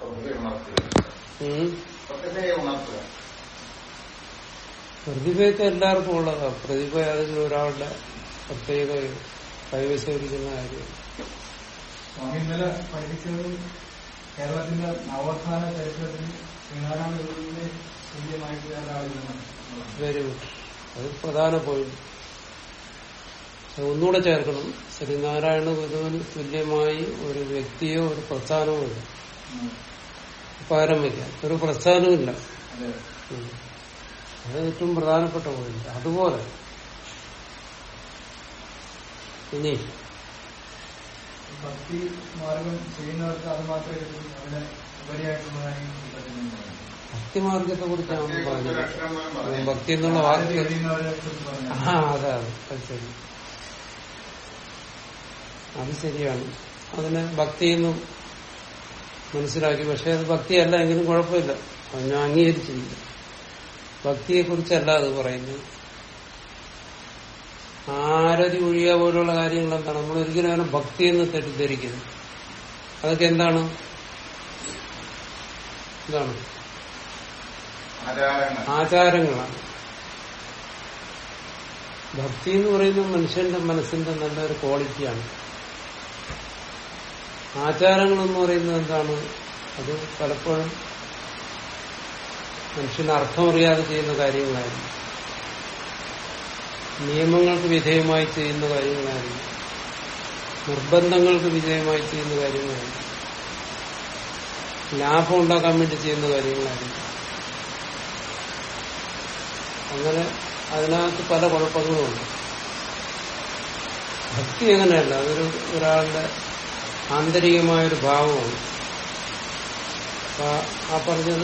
പ്രതിഭ ഉണർത്തുക ഉം. പ്രതിഭയെ ഉണർത്തുക പ്രതിഭയൊക്കെ എല്ലാവർക്കും ഉള്ളതാണ് പ്രതിഭ ഏതെങ്കിലും ഒരാളുടെ പ്രത്യേക കൈവശമിരിക്കുന്ന കാര്യം സ്വാമി ഇന്നലെ പഠിപ്പിച്ചത് കേരളത്തിന്റെ നവോത്ഥാന ചരിത്രത്തിൽ ശ്രീനാരായണ ഗുരുവിന്റെ തുല്യമായിട്ട് ഒരാളില്ലെന്നാണ് വെരി ഗുഡ് അത് പ്രധാന പോയിന്റ് പക്ഷെ ഒന്നുകൂടെ ചേർക്കണം ശ്രീനാരായണ ഗുരുവിന് തുല്യമായി ഒരു വ്യക്തിയോ ഒരു പ്രസ്ഥാനമോ ഇല്ല ഉം. പകരം വയ്ക്കാൻ ഒരു പ്രസ്ഥാനവും ഇല്ല അതെ ഉം. അത് ഏറ്റവും പ്രധാനപ്പെട്ട പോയിന്റ് അതുപോലെ ഇനി ഭക്തി മാർഗം ചെയ്യുന്നവർക്ക് അത് മാത്രമേ കിട്ടൂ അതിന് ഉപരിയായിട്ടുള്ള കാര്യങ്ങൾ പറ്റുന്നുണ്ടാവും ഭക്തിമാർഗത്തെ കുറിച്ചാണ് ഭക്തിയെ കുറിച്ച് പറഞ്ഞത് ഒരു അക്ഷരം പോലും പറയാം. ഭക്തി എന്നുള്ള ആരതി വാക്ക് എറിയുന്നവരെ കുറിച്ച് പറഞ്ഞു ആ അതെ അതെ അത് ശരി അത് ശരിയാണ് അതിനെ ഭക്തിയെന്നും മനസ്സിലാക്കി പക്ഷെ അത് ഭക്തിയല്ല എങ്കിലും കുഴപ്പമില്ല അത് ഞാൻ അംഗീകരിച്ചില്ല ഭക്തിയെ കുറിച്ചല്ല അത് പറയുന്നത് ആരതി ഒഴിയ പോലുള്ള കാര്യങ്ങൾ എന്താണ് നമ്മൾ ഒരിക്കലും അങ്ങനെ ഭക്തി എന്ന് തെറ്റിദ്ധരിക്കുന്നു അതൊക്കെ എന്താണ് എന്താണ് ആചാരങ്ങൾ ആചാരങ്ങളാണ് ഭക്തി എന്ന് പറയുന്നത് മനുഷ്യന്റെ മനസ്സിന്റെ നല്ലൊരു ക്വാളിറ്റിയാണ് ആചാരങ്ങൾ എന്ന് പറയുന്നത് എന്താണ് അത് പലപ്പോഴും മനുഷ്യന് അർത്ഥമറിയാതെ ചെയ്യുന്ന കാര്യങ്ങളായിരിക്കും നിയമങ്ങൾക്ക് വിധേയമായി ചെയ്യുന്ന കാര്യങ്ങളായിരിക്കും നിർബന്ധങ്ങൾക്ക് വിധേയമായി ചെയ്യുന്ന കാര്യങ്ങളായിരിക്കും ലാഭം ഉണ്ടാക്കാൻ വേണ്ടി ചെയ്യുന്ന കാര്യങ്ങളായിരിക്കും അങ്ങനെ അതിനകത്ത് പല കുഴപ്പങ്ങളുമുണ്ട് ഭക്തി അങ്ങനെയല്ല അതൊരു ഒരാളുടെ ആന്തരികമായൊരു ഭാവമാണ് അപ്പൊ ആ പറഞ്ഞത്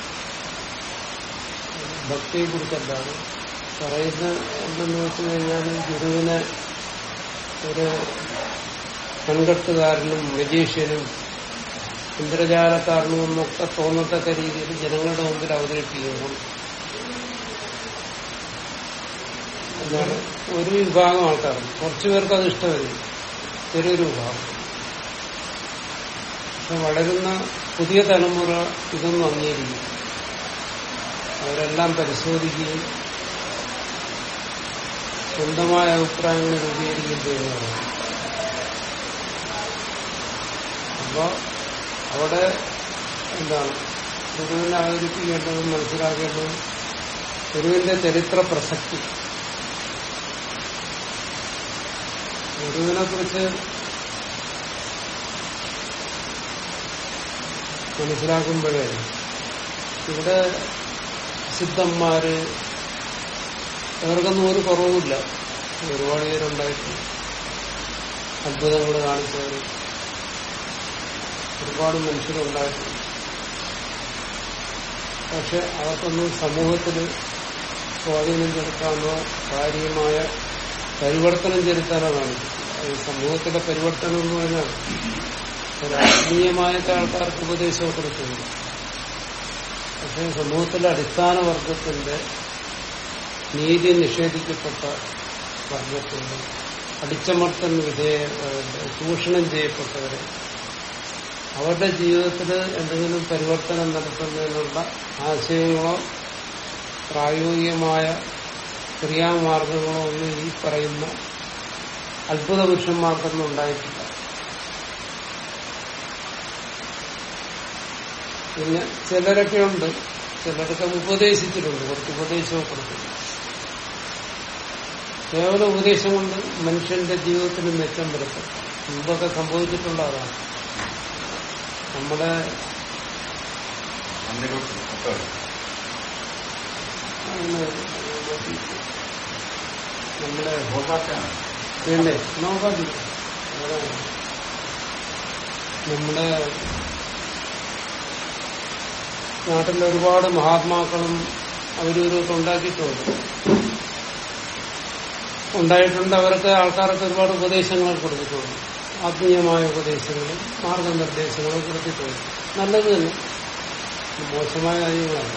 ഭക്തിയെ കുറിച്ചല്ലാതെ പറയുന്ന എന്തെന്ന് വെച്ച് കഴിഞ്ഞാൽ ഗുരുവിനെ ഒരു കൺകെട്ടുകാരനും മജീഷ്യനും ഇന്ദ്രജാലക്കാരനും എന്നൊക്കെ തോന്നത്തക്ക രീതിയിൽ ജനങ്ങളുടെ മുമ്പിൽ അവതരിപ്പിക്കുന്നു എന്നാണ് ഒരു വിഭാഗം ആൾക്കാർ കുറച്ചു പേർക്ക് അത് ഇഷ്ടമല്ല ചെറിയൊരു വിഭാഗം പക്ഷെ വളരുന്ന പുതിയ തലമുറ ഇതൊന്നും അംഗീകരിക്കും അവരെല്ലാം പരിശോധിക്കുകയും സ്വന്തമായ അഭിപ്രായങ്ങൾ രൂപീകരിക്കുകയും ചെയ്യുന്നതാണ് അപ്പോ അവിടെ എന്താണ് ഗുരുവിനെ അവതരിപ്പിക്കേണ്ടതും മനസ്സിലാക്കേണ്ടതും ഗുരുവിന്റെ ചരിത്ര പ്രസക്തി ഗുരുവിനെ കുറിച്ച് മനസ്സിലാക്കുമ്പോഴേ ഇവിടെ സിദ്ധന്മാര് അവർക്കൊന്നും ഒരു കുറവുമില്ല ഒരുപാട് പേരുണ്ടായിട്ടുണ്ട് അത്ഭുതങ്ങൾ കാണിച്ചവർ ഒരുപാട് മനുഷ്യരുണ്ടായിട്ടുണ്ട് പക്ഷെ അവർക്കൊന്നും സമൂഹത്തിൽ സ്വാധീനം ചെലുത്താനോ കാര്യമായ പരിവർത്തനം ചെലുത്താനോ കാണിക്കും അത് സമൂഹത്തിലെ പരിവർത്തനം എന്ന് പറഞ്ഞാൽ ഒരു ആത്മീയമായിട്ട് ആൾക്കാർക്ക് ഉപദേശമൊക്കെ കൊടുക്കുന്നു പക്ഷെ സമൂഹത്തിലെ അടിസ്ഥാന വർഗത്തിന്റെ നീതി നിഷേധിക്കപ്പെട്ട വർഗത്തിന്റെ അടിച്ചമർത്തൽ വിധേയ ചൂഷണം ചെയ്യപ്പെട്ടവരെ അവരുടെ ജീവിതത്തിൽ എന്തെങ്കിലും പരിവർത്തനം നടത്തുന്നതിനുള്ള ആശയങ്ങളോ പ്രായോഗികമായ ക്രിയാമാർഗങ്ങളോ ഒന്നും ഈ പറയുന്ന അത്ഭുത പുരുഷന്മാർക്കൊന്നും ഉണ്ടായിട്ടില്ല പിന്നെ ചിലരൊക്കെ ഉണ്ട് ചിലരൊക്കെ ഉപദേശിച്ചിട്ടുണ്ട് കുറച്ച് ഉപദേശമൊക്കെ കൊടുത്തിട്ടുണ്ട് കേവല ഉപദേശം കൊണ്ട് മനുഷ്യന്റെ ജീവിതത്തിന് മെച്ചം വരുത്തും മുമ്പൊക്കെ സംഭവിച്ചിട്ടുള്ള അതാണ് നമ്മുടെ അന്നിലോട്ട് മുപ്പത്. അങ്ങനെ നമ്മുടെ ഭൂഭാഷയാണ് വേണ്ടേ നോക്കാതി അതാണ്. നമ്മുടെ നാട്ടിൽ ഒരുപാട് മഹാത്മാക്കളും അവരൊക്കെ ഉണ്ടാക്കിയിട്ടുണ്ട് ഉണ്ടായിട്ടുണ്ട് അവർക്ക് ആൾക്കാർക്ക് ഒരുപാട് ഉപദേശങ്ങൾ കൊടുത്തിട്ടുണ്ട് ആത്മീയമായ ഉപദേശങ്ങളും മാർഗനിർദ്ദേശങ്ങളും കൊടുത്തിട്ടുണ്ട് നല്ലത് തന്നെ മോശമായ കാര്യങ്ങളല്ല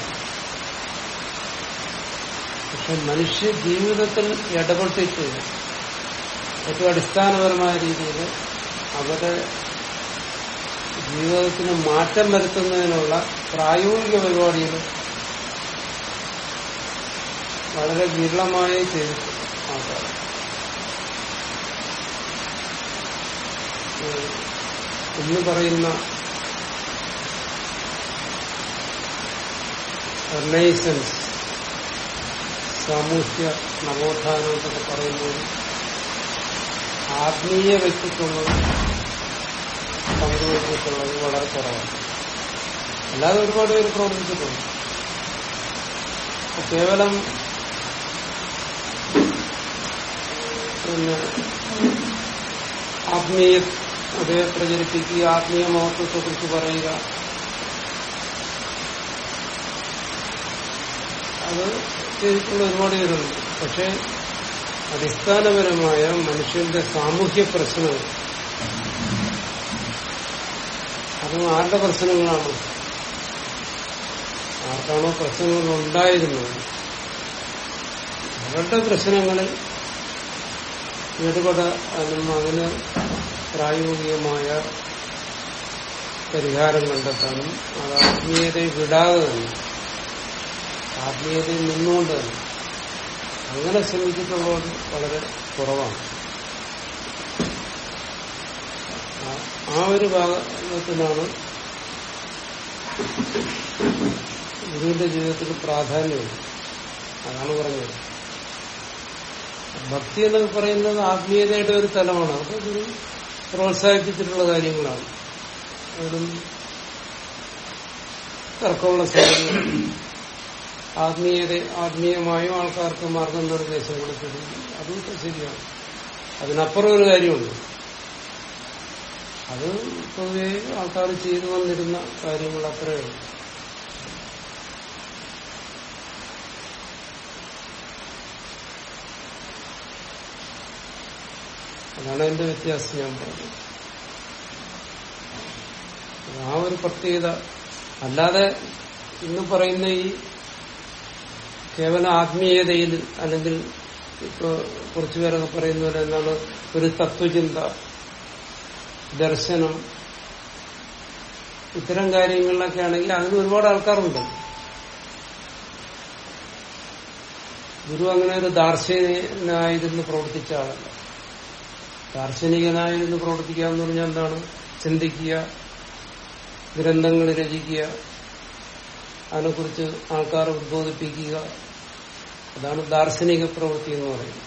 പക്ഷെ മനുഷ്യ ജീവിതത്തിൽ ഇടപെട്ടിട്ട് ഏറ്റവും അടിസ്ഥാനപരമായ രീതിയിൽ അവരെ ജീവിതത്തിന് മാറ്റം വരുത്തുന്നതിനുള്ള പ്രായോഗിക പരിപാടികൾ വളരെ വിരളമായി ചെയ്തിട്ടുണ്ട് ആൾക്കാർ ഏഹ് ഇന്ന് പറയുന്ന റിനൈസൻസ് സാമൂഹ്യ നവോത്ഥാനം എന്നൊക്കെ പറയുന്നത് ആത്മീയ വ്യക്തിത്വങ്ങൾ പങ്കുവച്ചിട്ടുള്ളത് വളരെ കുറവാണ് അല്ലാതെ ഒരുപാട് പേര് പ്രവർത്തിച്ചിട്ടുണ്ട് അപ്പൊ കേവലം പിന്നെ ആത്മീയ അതേ പ്രചരിപ്പിക്കുക ആത്മീയ മഹത്വത്തെ കുറിച്ച് പറയുക അത് ചെയ്തിട്ടുള്ള ഒരുപാട് പേരുണ്ട് പക്ഷെ അടിസ്ഥാനപരമായ മനുഷ്യന്റെ സാമൂഹ്യ പ്രശ്നങ്ങൾ അത് ആരുടെ പ്രശ്നങ്ങളാണ് ആർക്കാണോ പ്രശ്നങ്ങൾ ഉണ്ടായിരുന്നത് അവരുടെ പ്രശ്നങ്ങളിൽ ഇടപെടാനും അതിന് പ്രായോഗികമായ പരിഹാരം കണ്ടെത്താനും അത് ആത്മീയതയെ വിടാതെ തന്നെ ആത്മീയതയിൽ നിന്നുകൊണ്ട് തന്നെ അങ്ങനെ ശ്രമിച്ചിട്ടുള്ളത് വളരെ കുറവാണ് ആ- ആ ഒരു ഭാഗത്തിനാണ് ഗുരുവിന്റെ ജീവിതത്തിൽ പ്രാധാന്യമുണ്ട് അതാണ് പറഞ്ഞത് ഭക്തി എന്നൊക്കെ പറയുന്നത് ആത്മീയതയുടെ ഒരു തലമാണ് അതൊക്കെ ഗുരു പ്രോത്സാഹിപ്പിച്ചിട്ടുള്ള കാര്യങ്ങളാണ് അതിലും തർക്കമുള്ള സമയം ആത്മീയത ആത്മീയമായും ആൾക്കാർക്ക് മാർഗനിർദ്ദേശം കൊടുത്തിട്ടുണ്ട് അതൊക്കെ ശരിയാണ് അതിനപ്പുറം ഒരു കാര്യമുണ്ട് അത് പൊതുവെ ആൾക്കാർ ചെയ്തു വന്നിരുന്ന കാര്യങ്ങൾ അത്രയേ ഉള്ളൂ അതാണ് അതിന്റെ വ്യത്യാസം ഞാൻ പറഞ്ഞത് ആ ഒരു പ്രത്യേകത അല്ലാതെ ഇന്ന് പറയുന്ന ഈ കേവല ആത്മീയതയിൽ അല്ലെങ്കിൽ ഇപ്പൊ കുറച്ചുപേരൊക്കെ പറയുന്ന പോലെ എന്താണ് ഒരു തത്വചിന്ത ദർശനം ഇത്തരം കാര്യങ്ങളിലൊക്കെ ആണെങ്കിൽ അതിന് ഒരുപാട് ആൾക്കാരുണ്ട് ഗുരു അങ്ങനെ ഒരു ദാർശനികനായിരുന്നു പ്രവർത്തിച്ച ആളല്ല ദാർശനികനായിരുന്നു പ്രവർത്തിക്കുക എന്ന് പറഞ്ഞാൽ എന്താണ് ചിന്തിക്കുക ഗ്രന്ഥങ്ങൾ രചിക്കുക അതിനെക്കുറിച്ച് ആൾക്കാരെ ഉദ്ബോധിപ്പിക്കുക അതാണ് ദാർശനിക പ്രവൃത്തി എന്ന് പറയുന്നത്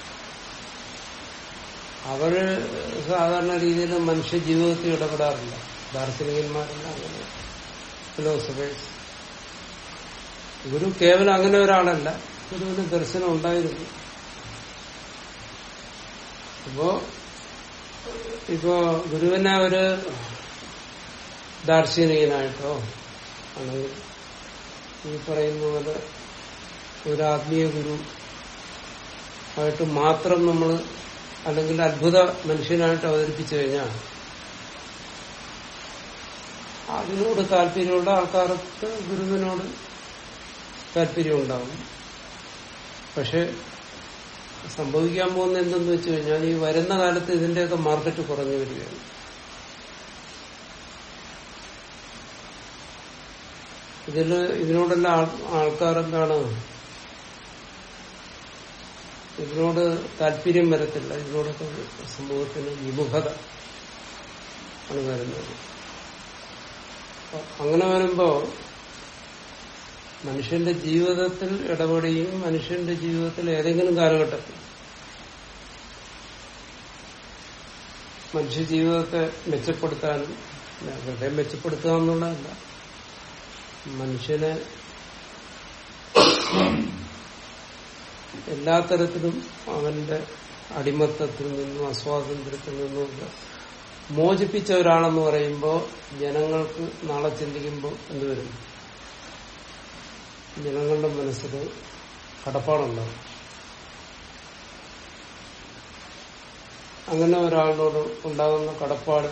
അവര് സാധാരണ രീതിയിൽ മനുഷ്യ ജീവിതത്തിൽ ഇടപെടാറില്ല ദാർശനികന്മാരല്ല അങ്ങനെ ഫിലോസഫേഴ്സ് ഗുരു കേവലം അങ്ങനെ ഒരാളല്ല ഗുരുവിന് ദർശനം ഉണ്ടായിരുന്നു അപ്പോ ഇപ്പോ ഗുരുവിനെ ഒരു ദാർശനികനായിട്ടോ അല്ലെങ്കിൽ ഈ പറയുന്ന പോലെ ഒരു ആത്മീയ ഗുരു ആയിട്ട് മാത്രം നമ്മൾ അല്ലെങ്കിൽ അത്ഭുത മനുഷ്യനായിട്ട് അവതരിപ്പിച്ചു കഴിഞ്ഞാൽ അതിനോട് താല്പര്യമുള്ള ആൾക്കാർക്ക് ഗുരുവിനോട് താല്പര്യമുണ്ടാവും പക്ഷെ സംഭവിക്കാൻ പോകുന്ന എന്തെന്ന് വെച്ച് കഴിഞ്ഞാൽ ഈ വരുന്ന കാലത്ത് ഇതിന്റെയൊക്കെ മാർക്കറ്റ് കുറഞ്ഞു വരികയാണ് ഇതിൽ ഇതിനോടെല്ലാം ആൾ- ആൾക്കാരെന്താണ് ഇതിനോട് താല്പര്യം വരത്തില്ല ഇതിനോടൊക്കെ സമൂഹത്തിന് വിമുഖത ആണ് വരുന്നത് അപ്പൊ അങ്ങനെ വരുമ്പോ മനുഷ്യന്റെ ജീവിതത്തിൽ ഇടപെടുകയും മനുഷ്യന്റെ ജീവിതത്തിൽ ഏതെങ്കിലും കാലഘട്ടത്തിൽ മനുഷ്യ ജീവിതത്തെ മെച്ചപ്പെടുത്താനും വെറുതെ മെച്ചപ്പെടുത്തുക എന്നുള്ളതല്ല മനുഷ്യനെ എല്ലാ തരത്തിലും അവന്റെ അടിമത്തത്തിൽ നിന്നും അസ്വാതന്ത്ര്യത്തിൽ നിന്നുമൊക്കെ മോചിപ്പിച്ച ഒരാളെന്ന് പറയുമ്പോൾ ജനങ്ങൾക്ക് നാളെ ചിന്തിക്കുമ്പോൾ എന്തുവരും ജനങ്ങളുടെ മനസ്സിൽ കടപ്പാടുണ്ടാവും അങ്ങനെ ഒരാളിനോട് ഉണ്ടാകുന്ന കടപ്പാട്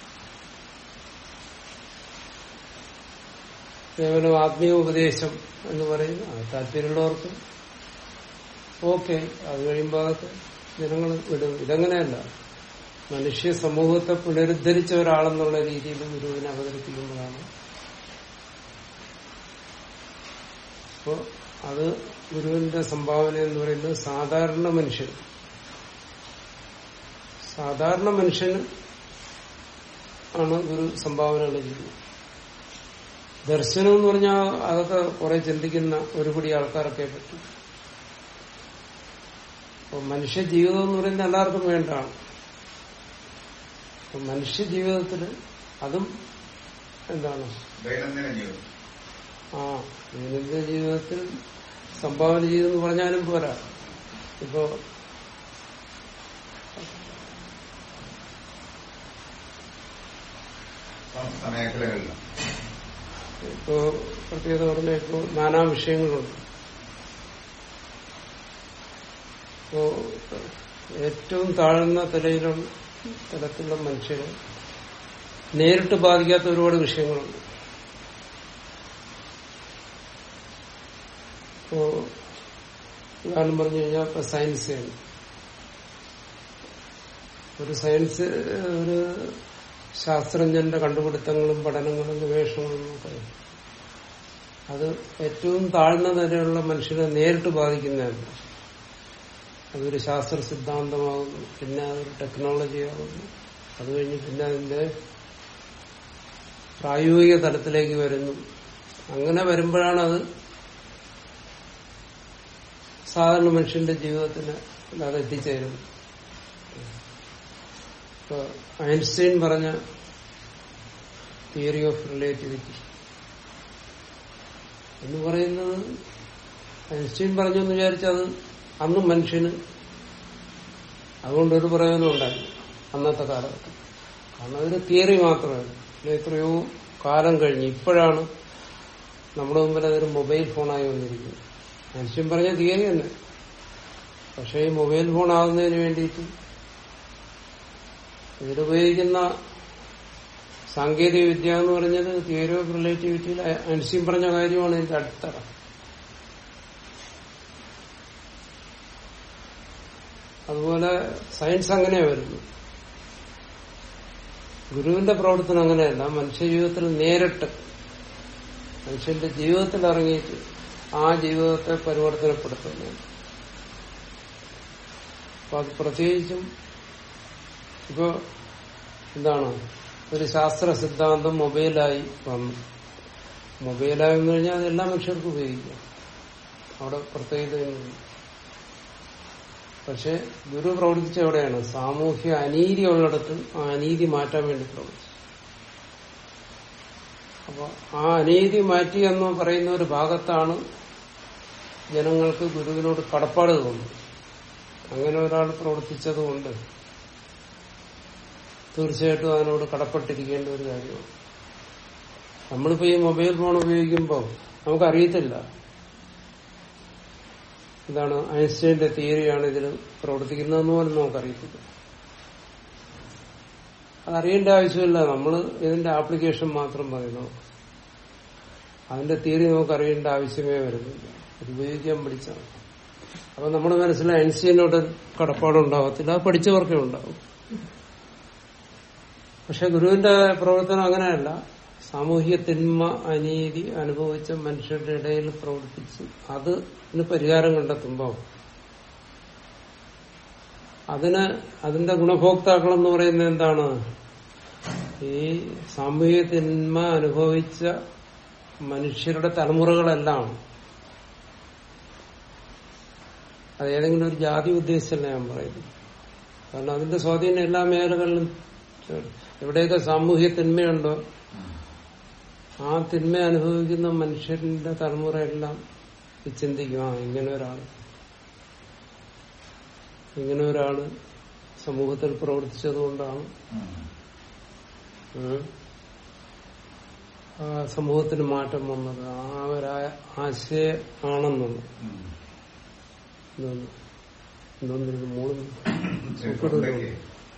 കേവലം ആത്മീയ ഉപദേശം എന്ന് പറയും അത് താല്പര്യമുള്ളവർക്ക് ഓക്കെ അത് കഴിയുമ്പോൾ അതൊക്കെ ജനങ്ങൾ വിടും ഇതങ്ങനെയല്ല മനുഷ്യ സമൂഹത്തെ പുനരുദ്ധരിച്ച ഒരാളെന്നുള്ള രീതിയിൽ ഗുരുവിനെ അവതരിപ്പിക്കുമ്പോഴാണ് അപ്പോ അത് ഗുരുവിന്റെ സംഭാവന എന്ന് പറയുന്നത് സാധാരണ മനുഷ്യൻ സാധാരണ മനുഷ്യന് ആണ് ഗുരു സംഭാവനകൾ ചെയ്യുന്നത് ദർശനം എന്ന് പറഞ്ഞാൽ അതൊക്കെ കുറെ ചിന്തിക്കുന്ന ഒരുപടി ആൾക്കാരൊക്കെ പറ്റും അപ്പൊ മനുഷ്യ ജീവിതം എന്ന് പറയുന്നത് എല്ലാവർക്കും വേണ്ടതാണ് അപ്പൊ മനുഷ്യ ജീവിതത്തിൽ അതും എന്താണ് ദൈനംദിന ജീവിതം ആ ദൈനംദിന ജീവിതത്തിൽ സംഭാവന ചെയ്തെന്ന് പറഞ്ഞാലും പോരാ ഇപ്പോ സമസ്ത മേഖലകളിലും ഇപ്പോ പ്രത്യേകത പറഞ്ഞ ഇപ്പോ നാനാ വിഷയങ്ങളുണ്ട് ഇപ്പോ ഏറ്റവും താഴ്ന്ന തലയിലുള്ള തലത്തിലുള്ള മനുഷ്യരെ നേരിട്ട് ബാധിക്കാത്ത ഒരുപാട് വിഷയങ്ങളുണ്ട് ഇപ്പോ ഉദാഹരണം പറഞ്ഞു കഴിഞ്ഞാൽ ഇപ്പൊ സയൻസ് ആണ് ഒരു സയൻസ് ഒരു ശാസ്ത്രജ്ഞന്റെ കണ്ടുപിടുത്തങ്ങളും പഠനങ്ങളും ഗവേഷണങ്ങളും ഒക്കെ അത് ഏറ്റവും താഴ്ന്ന നിലയിലുള്ള മനുഷ്യരെ നേരിട്ട് ബാധിക്കുന്നതാണ് അതൊരു ശാസ്ത്ര സിദ്ധാന്തമാകുന്നു പിന്നെ അതൊരു ടെക്നോളജി ആകുന്നു അത് കഴിഞ്ഞ് പിന്നെ അതിന്റെ പ്രായോഗിക തലത്തിലേക്ക് വരുന്നു അങ്ങനെ വരുമ്പോഴാണ് അത് സാധാരണ മനുഷ്യന്റെ ജീവിതത്തിന് അത് എത്തിച്ചേരുന്നത് ഇപ്പൊ ഐൻസ്റ്റൈൻ പറഞ്ഞ തിയറി ഓഫ് റിലേറ്റിവിറ്റി എന്ന് പറയുന്നത് ഐൻസ്റ്റൈൻ പറഞ്ഞെന്ന് വിചാരിച്ചത് അന്ന് മനുഷ്യന് അതുകൊണ്ടൊരു പ്രയോജനം ഉണ്ടായി അന്നത്തെ കാലത്ത് കാരണം അതൊരു തിയറി മാത്രമല്ല ഇത് എത്രയോ കാലം കഴിഞ്ഞ് ഇപ്പോഴാണ് നമ്മുടെ മുമ്പിൽ അതൊരു മൊബൈൽ ഫോണായി വന്നിരിക്കുന്നത് ഐൻസ്റ്റൈൻ പറഞ്ഞ തിയറി തന്നെ പക്ഷേ ഈ മൊബൈൽ ഫോൺ ആകുന്നതിന് വേണ്ടിയിട്ട് ഇതിലുപയോഗിക്കുന്ന സാങ്കേതിക വിദ്യ എന്ന് പറഞ്ഞത് തിയറി ഓഫ് റിലേറ്റിവിറ്റിയിൽ ഐൻസ്റ്റീൻ പറഞ്ഞ കാര്യമാണ് ഇതിന്റെ അടിത്തറ അതുപോലെ സയൻസ് അങ്ങനെ വരുന്നു ഗുരുവിന്റെ പ്രവർത്തനം അങ്ങനെയല്ല മനുഷ്യ ജീവിതത്തിൽ നേരിട്ട് മനുഷ്യന്റെ ജീവിതത്തിൽ ഇറങ്ങിയിട്ട് ആ ജീവിതത്തെ പരിവർത്തനപ്പെടുത്തുന്നു അപ്പൊ അത് പ്രത്യേകിച്ചും ഇപ്പോ എന്താണ് ഒരു ശാസ്ത്ര സിദ്ധാന്തം മൊബൈലായി വന്നു മൊബൈലായി വന്നു കഴിഞ്ഞാൽ അത് എല്ലാ മനുഷ്യർക്കും ഉപയോഗിക്കാം അവിടെ പ്രത്യേകതയൊന്നുമില്ല പക്ഷെ ഗുരു പ്രവർത്തിച്ച എവിടെയാണ് സാമൂഹ്യ അനീതി ഉള്ളിടത്ത് ആ അനീതി മാറ്റാൻ വേണ്ടി പ്രവർത്തിച്ചു അപ്പൊ ആ അനീതി മാറ്റി എന്ന് പറയുന്ന ഒരു ഭാഗത്താണ് ജനങ്ങൾക്ക് ഗുരുവിനോട് കടപ്പാട് തോന്നുന്നത് അങ്ങനെ ഒരാൾ പ്രവർത്തിച്ചതുകൊണ്ട് തീർച്ചയായിട്ടും അതിനോട് കടപ്പെട്ടിരിക്കേണ്ട ഒരു കാര്യമാണ് നമ്മളിപ്പോ ഈ മൊബൈൽ ഫോൺ ഉപയോഗിക്കുമ്പോൾ നമുക്കറിയത്തില്ല എന്താണ് ഐൻസ്റ്റൈന്റെ തിയറിയാണ് ഇതിൽ പ്രവർത്തിക്കുന്നതെന്ന് പോലും നമുക്കറിയത്തില്ല അതറിയേണ്ട ആവശ്യമില്ല നമ്മൾ ഇതിന്റെ ആപ്ലിക്കേഷൻ മാത്രം മതി നമുക്ക് അതിന്റെ തിയറി നമുക്ക് അറിയേണ്ട ആവശ്യമേ വരുന്നില്ല അത് ഉപയോഗിക്കാൻ പഠിച്ചാണ് അപ്പൊ നമ്മുടെ മനസ്സിൽ ഐൻസ്റ്റൈനോട് കടപ്പാടുണ്ടാവത്തില്ല അത് പഠിച്ചവർക്കേ ഉണ്ടാവും പക്ഷെ ഗുരുവിന്റെ പ്രവർത്തനം അങ്ങനെയല്ല സാമൂഹ്യ തിന്മ അനീതി അനുഭവിച്ച മനുഷ്യരുടെ ഇടയിൽ പ്രവർത്തിച്ച് അതിന് പരിഹാരം കണ്ടെത്തുമ്പോൾ അതിന് അതിന്റെ ഗുണഭോക്താക്കൾ എന്ന് പറയുന്നത് എന്താണ് ഈ സാമൂഹ്യ തിന്മ അനുഭവിച്ച മനുഷ്യരുടെ തലമുറകളെല്ലാം അത് ഏതെങ്കിലും ഒരു ജാതി ഉദ്ദേശിച്ചല്ല ഞാൻ പറയുന്നത് കാരണം അതിന്റെ സ്വാധീനം എല്ലാ മേഖലകളിലും ചേർത്ത്. എവിടെയൊക്കെ സാമൂഹ്യ തിന്മയുണ്ടോ ആ തിന്മ അനുഭവിക്കുന്ന മനുഷ്യന്റെ തലമുറയെല്ലാം ഇത് ചിന്തിക്കും ആ ഇങ്ങനെ ഒരാള് ഇങ്ങനെ ഒരാള് സമൂഹത്തിൽ പ്രവർത്തിച്ചതുകൊണ്ടാണ് ഉം, ആ സമൂഹത്തിന് മാറ്റം വന്നത് ആ ഒരു ആശയ ആണെന്നുള്ളത് എന്തോന്ന് എന്തോന്നിരുന്നു മൂന്ന് സൂക്കടുന്നു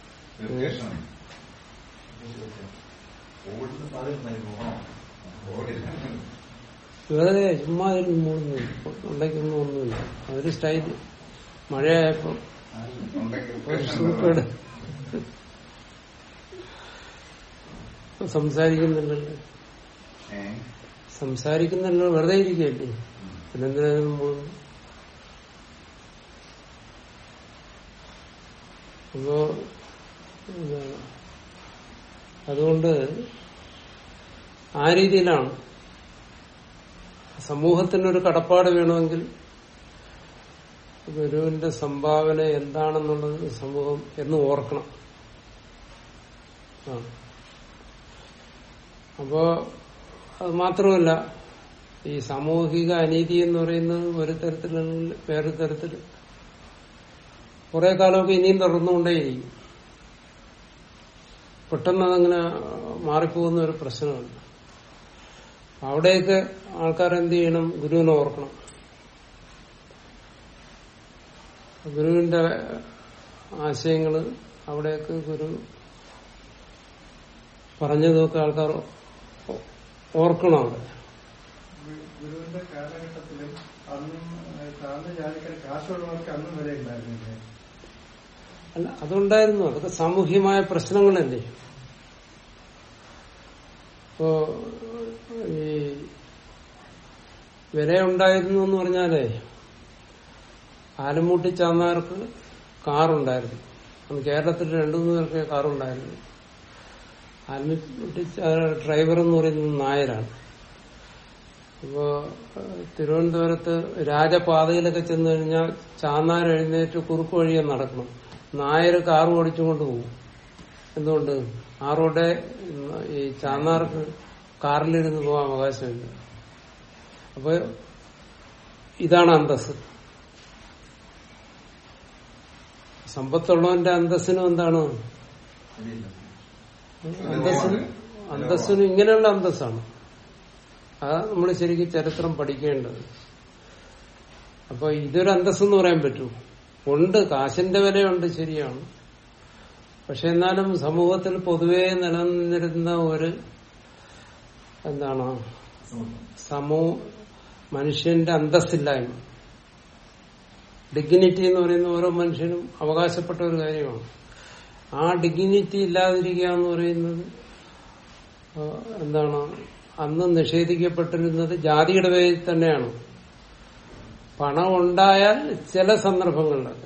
വെറുതെ ചുമ്മാ ഇരുന്ന് മൂന്ന് ഉണ്ടാക്കിയൊന്നും ഒന്നുമില്ല അതൊരു സ്റ്റൈല് മഴയായപ്പോ ഒരു സൂക്കേട് സംസാരിക്കുന്നില്ലല്ലോ ഏ? സംസാരിക്കുന്നില്ലല്ലോ വെറുതെ ഇരിക്കുകയല്ലേ പിന്നെന്തിനാ നമ്മൾ അപ്പോ എന്താണ് അതുകൊണ്ട് ആ രീതിയിലാണ് സമൂഹത്തിനൊരു കടപ്പാട് വേണമെങ്കിൽ ഗുരുവിന്റെ സംഭാവന എന്താണെന്നുള്ളത് സമൂഹം എന്ന് ഓർക്കണം ആ. അപ്പോ അത് മാത്രമല്ല ഈ സാമൂഹിക അനീതി എന്ന് പറയുന്നത് ഒരു തരത്തിലല്ലെങ്കിൽ വേറൊരു തരത്തിൽ കുറെ കാലമൊക്കെ ഇനിയും തുടർന്നുകൊണ്ടേയിരിക്കും പെട്ടെന്ന് അതങ്ങനെ മാറിപ്പോകുന്ന ഒരു പ്രശ്നമുണ്ട് അവിടെയൊക്കെ ആൾക്കാർ എന്ത് ചെയ്യണം ഗുരുവിനെ ഓർക്കണം ഗുരുവിന്റെ ആശയങ്ങള് അവിടെയൊക്കെ ഗുരു പറഞ്ഞതൊക്കെ ആൾക്കാർ ഓ- ഓർക്കണം അവിടെ ഗു- ഗുരുവിന്റെ കാലഘട്ടത്തിലും അന്നും ഏഹ്, താഴ്ന്ന ജാതിക്കാർ കാശുള്ളവർക്ക് അന്നും വില ഉണ്ടായിരുന്നില്ലേ അല്ല അതുണ്ടായിരുന്നു അതൊക്കെ സാമൂഹ്യമായ പ്രശ്നങ്ങളല്ലേ ഇപ്പോ ഈ വിലയുണ്ടായിരുന്നു എന്ന് പറഞ്ഞാലേ ആലമൂട്ടി ചാന്നാർക്ക് കാറുണ്ടായിരുന്നു അന്ന് കേരളത്തിൽ രണ്ടു മൂന്ന് പേർക്ക് കാറുണ്ടായിരുന്നു ആലമൂട്ടി ചാ- ഡ്രൈവർ എന്ന് പറയുന്നത് നായരാണ് ഇപ്പോ ഏഹ്, തിരുവനന്തപുരത്ത് രാജപാതയിലൊക്കെ ചെന്ന് കഴിഞ്ഞാൽ ചാന്നാർ എഴുന്നേറ്റ് കുറുക്ക് വഴിയെ നടക്കണം നായർ കാർ ഓടിച്ചുകൊണ്ട് പോകും എന്തുകൊണ്ട് ആ റോഡെ ഈ ചാന്നാർക്ക് കാറിലിരുന്ന് പോകാൻ അവകാശമില്ല അപ്പൊ ഇതാണ് അന്തസ് സമ്പത്തുള്ളവന്റെ അന്തസ്സിനും എന്താണ് അന്തസ്സിനും അന്തസ്സിനും ഇങ്ങനെയുള്ള അന്തസ്സാണ് അതാ നമ്മൾ ശരിക്കും ചരിത്രം പഠിക്കേണ്ടത് അപ്പൊ ഇതൊരു അന്തസ്സെന്ന് പറയാൻ പറ്റൂ ഉണ്ട് കാശിന്റെ വിലയുണ്ട് ശരിയാണ് പക്ഷെ എന്നാലും സമൂഹത്തിൽ പൊതുവെ നിലനിന്നിരുന്ന ഒരു എന്താണ് സമൂഹ മനുഷ്യന്റെ അന്തസ്സില്ലായ്മ ഡിഗ്നിറ്റി എന്ന് പറയുന്ന ഓരോ മനുഷ്യനും അവകാശപ്പെട്ട ഒരു കാര്യമാണ് ആ ഡിഗ്നിറ്റി ഇല്ലാതിരിക്കുക എന്ന് പറയുന്നത് ആ, എന്താണ് അന്ന് നിഷേധിക്കപ്പെട്ടിരുന്നത് ജാതിയുടെ പേരിൽ തന്നെയാണ് പണം ഉണ്ടായാൽ ചില സന്ദർഭങ്ങളിലൊക്കെ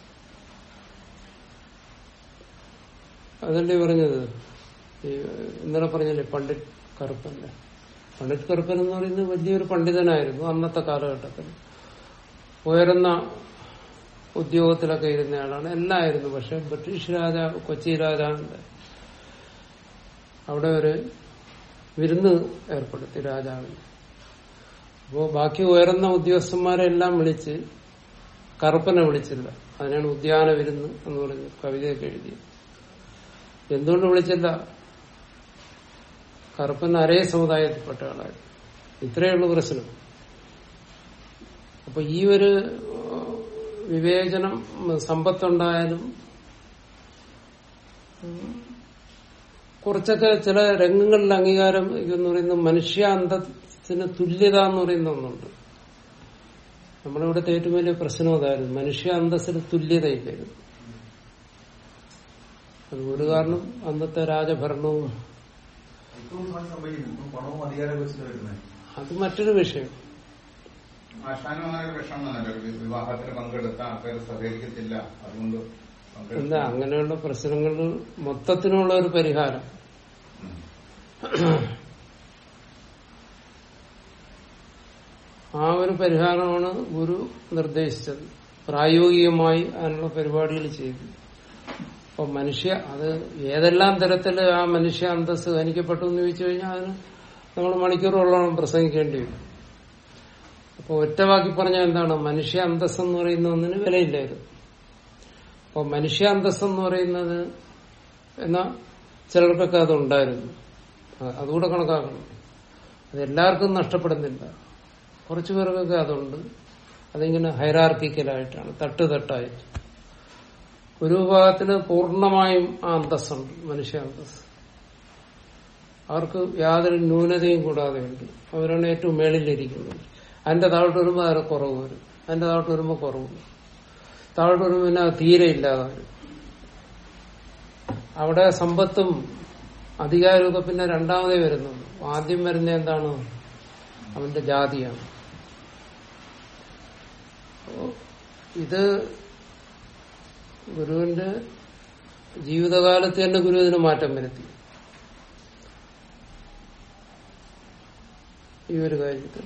അതല്ലേ പറഞ്ഞത് ഈ ഇന്നലെ പറഞ്ഞല്ലേ പണ്ഡിറ്റ് കറുപ്പന്റെ പണ്ഡിറ്റ് കറുപ്പൻ എന്ന് പറയുന്നത് വലിയൊരു പണ്ഡിതനായിരുന്നു അന്നത്തെ കാലഘട്ടത്തിൽ ഉയർന്ന ഉദ്യോഗത്തിലൊക്കെ ഇരുന്നയാളാണ് എല്ലായിരുന്നു പക്ഷെ ബ്രിട്ടീഷ് രാജാവ് കൊച്ചി രാജാവിന്റെ അവിടെ ഒരു വിരുന്ന് ഏർപ്പെടുത്തി രാജാവിന് അപ്പോ ബാക്കി ഉയർന്ന ഉദ്യോഗസ്ഥന്മാരെ എല്ലാം വിളിച്ച് കറുപ്പനെ വിളിച്ചില്ല അതിനാണ് ഉദ്യാന വിരുന്ന് എന്ന് പറഞ്ഞ് കവിതയൊക്കെ എഴുതി എന്തുകൊണ്ട് വിളിച്ചില്ല കറുപ്പൻ അരേ സമുദായത്തിൽപ്പെട്ട ആളായിരുന്നു ഇത്രയേ ഉള്ളൂ പ്രശ്നം അപ്പൊ ഈ ഒരു ഏഹ്, വിവേചനം ഉം, സമ്പത്തുണ്ടായാലും ഉം, കുറച്ചൊക്കെ ചില രംഗങ്ങളിൽ അംഗീകാരം എന്ന് പറയുന്നത് മനുഷ്യാന്തത്തിന് തുല്യത എന്ന് പറയുന്ന ഒന്നുണ്ട് നമ്മളിവിടുത്തെ ഏറ്റവും വലിയ പ്രശ്നം അതായിരുന്നു മനുഷ്യ അന്തസ്സിന് തുല്യതയില്ലായിരുന്നു അത് ഒരു കാരണം അന്നത്തെ രാജഭരണവും ഇപ്പം സംഭവിക്കുന്നു ഇപ്പം പണവും അധികാരവും വെച്ചിട്ട് വരുന്നത് അത് മറ്റൊരു വിഷയം ആശാനും അങ്ങനെ ഒരു വിഷമം വന്നല്ലോ ഒരു വിവാഹത്തിന് പങ്കെടുത്ത ആൾക്കാർ സഹകരിക്കത്തില്ല അതുകൊണ്ട് പങ്കെടുത്ത- എന്താ അങ്ങനെയുള്ള പ്രശ്നങ്ങൾ മൊത്തത്തിനുള്ള ഒരു പരിഹാരം ഉം. ആ ഒരു പരിഹാരമാണ് ഗുരു നിർദ്ദേശിച്ചത് പ്രായോഗികമായി അതിനുള്ള പരിപാടികൾ ചെയ്തു അപ്പൊ മനുഷ്യ അത് ഏതെല്ലാം തരത്തിൽ ആ മനുഷ്യ അന്തസ് ഹനിക്കപ്പെട്ടു എന്ന് ചോദിച്ചു കഴിഞ്ഞാൽ അതിന് നമ്മൾ മണിക്കൂറുകളോളം പ്രസംഗിക്കേണ്ടി വരും അപ്പൊ ഒറ്റവാക്കി പറഞ്ഞാൽ എന്താണ് മനുഷ്യ അന്തസ് എന്ന് പറയുന്ന ഒന്നിന് വിലയില്ലായിരുന്നു അപ്പൊ മനുഷ്യ അന്തസ് എന്ന് പറയുന്നത് എന്നാ ചിലർക്കൊക്കെ അത് ഉണ്ടായിരുന്നു അ- അതുകൂടെ കണക്കാക്കണം അത് എല്ലാവർക്കും നഷ്ടപ്പെടുന്നില്ല കുറച്ചു പേർക്കൊക്കെ അതുണ്ട് അതിങ്ങനെ ഹൈറാർക്കിക്കലായിട്ടാണ് തട്ട് തട്ടായിട്ട് ഒരു വിഭാഗത്തിന് പൂർണ്ണമായും ആ അന്തസ്സുണ്ട് മനുഷ്യ അന്തസ് അവർക്ക് യാതൊരു ന്യൂനതയും കൂടാതെ ഉണ്ട് അവരാണ് ഏറ്റവും മേളിലിരിക്കുന്നത് അതിന്റെ താഴോട്ട് വരുമ്പോൾ അതിന് കുറവ് വരും അതിന്റെ താഴോട്ട് വരുമ്പോൾ കുറവ് വരും താഴോട്ട് വരുമ്പോൾ പിന്നെ അത് തീരെ ഇല്ലാതെ വരും അവിടെ സമ്പത്തും അധികാരമൊക്കെ പിന്നെ രണ്ടാമതേ വരുന്നുള്ളൂ ആദ്യം വരുന്ന എന്താണ് അവന്റെ ജാതിയാണ് അപ്പോ ഇത് ഗുരുവിന്റെ ജീവിതകാലത്ത് തന്നെ ഗുരു ഇതിന് മാറ്റം വരുത്തി ഈ ഒരു കാര്യത്തിൽ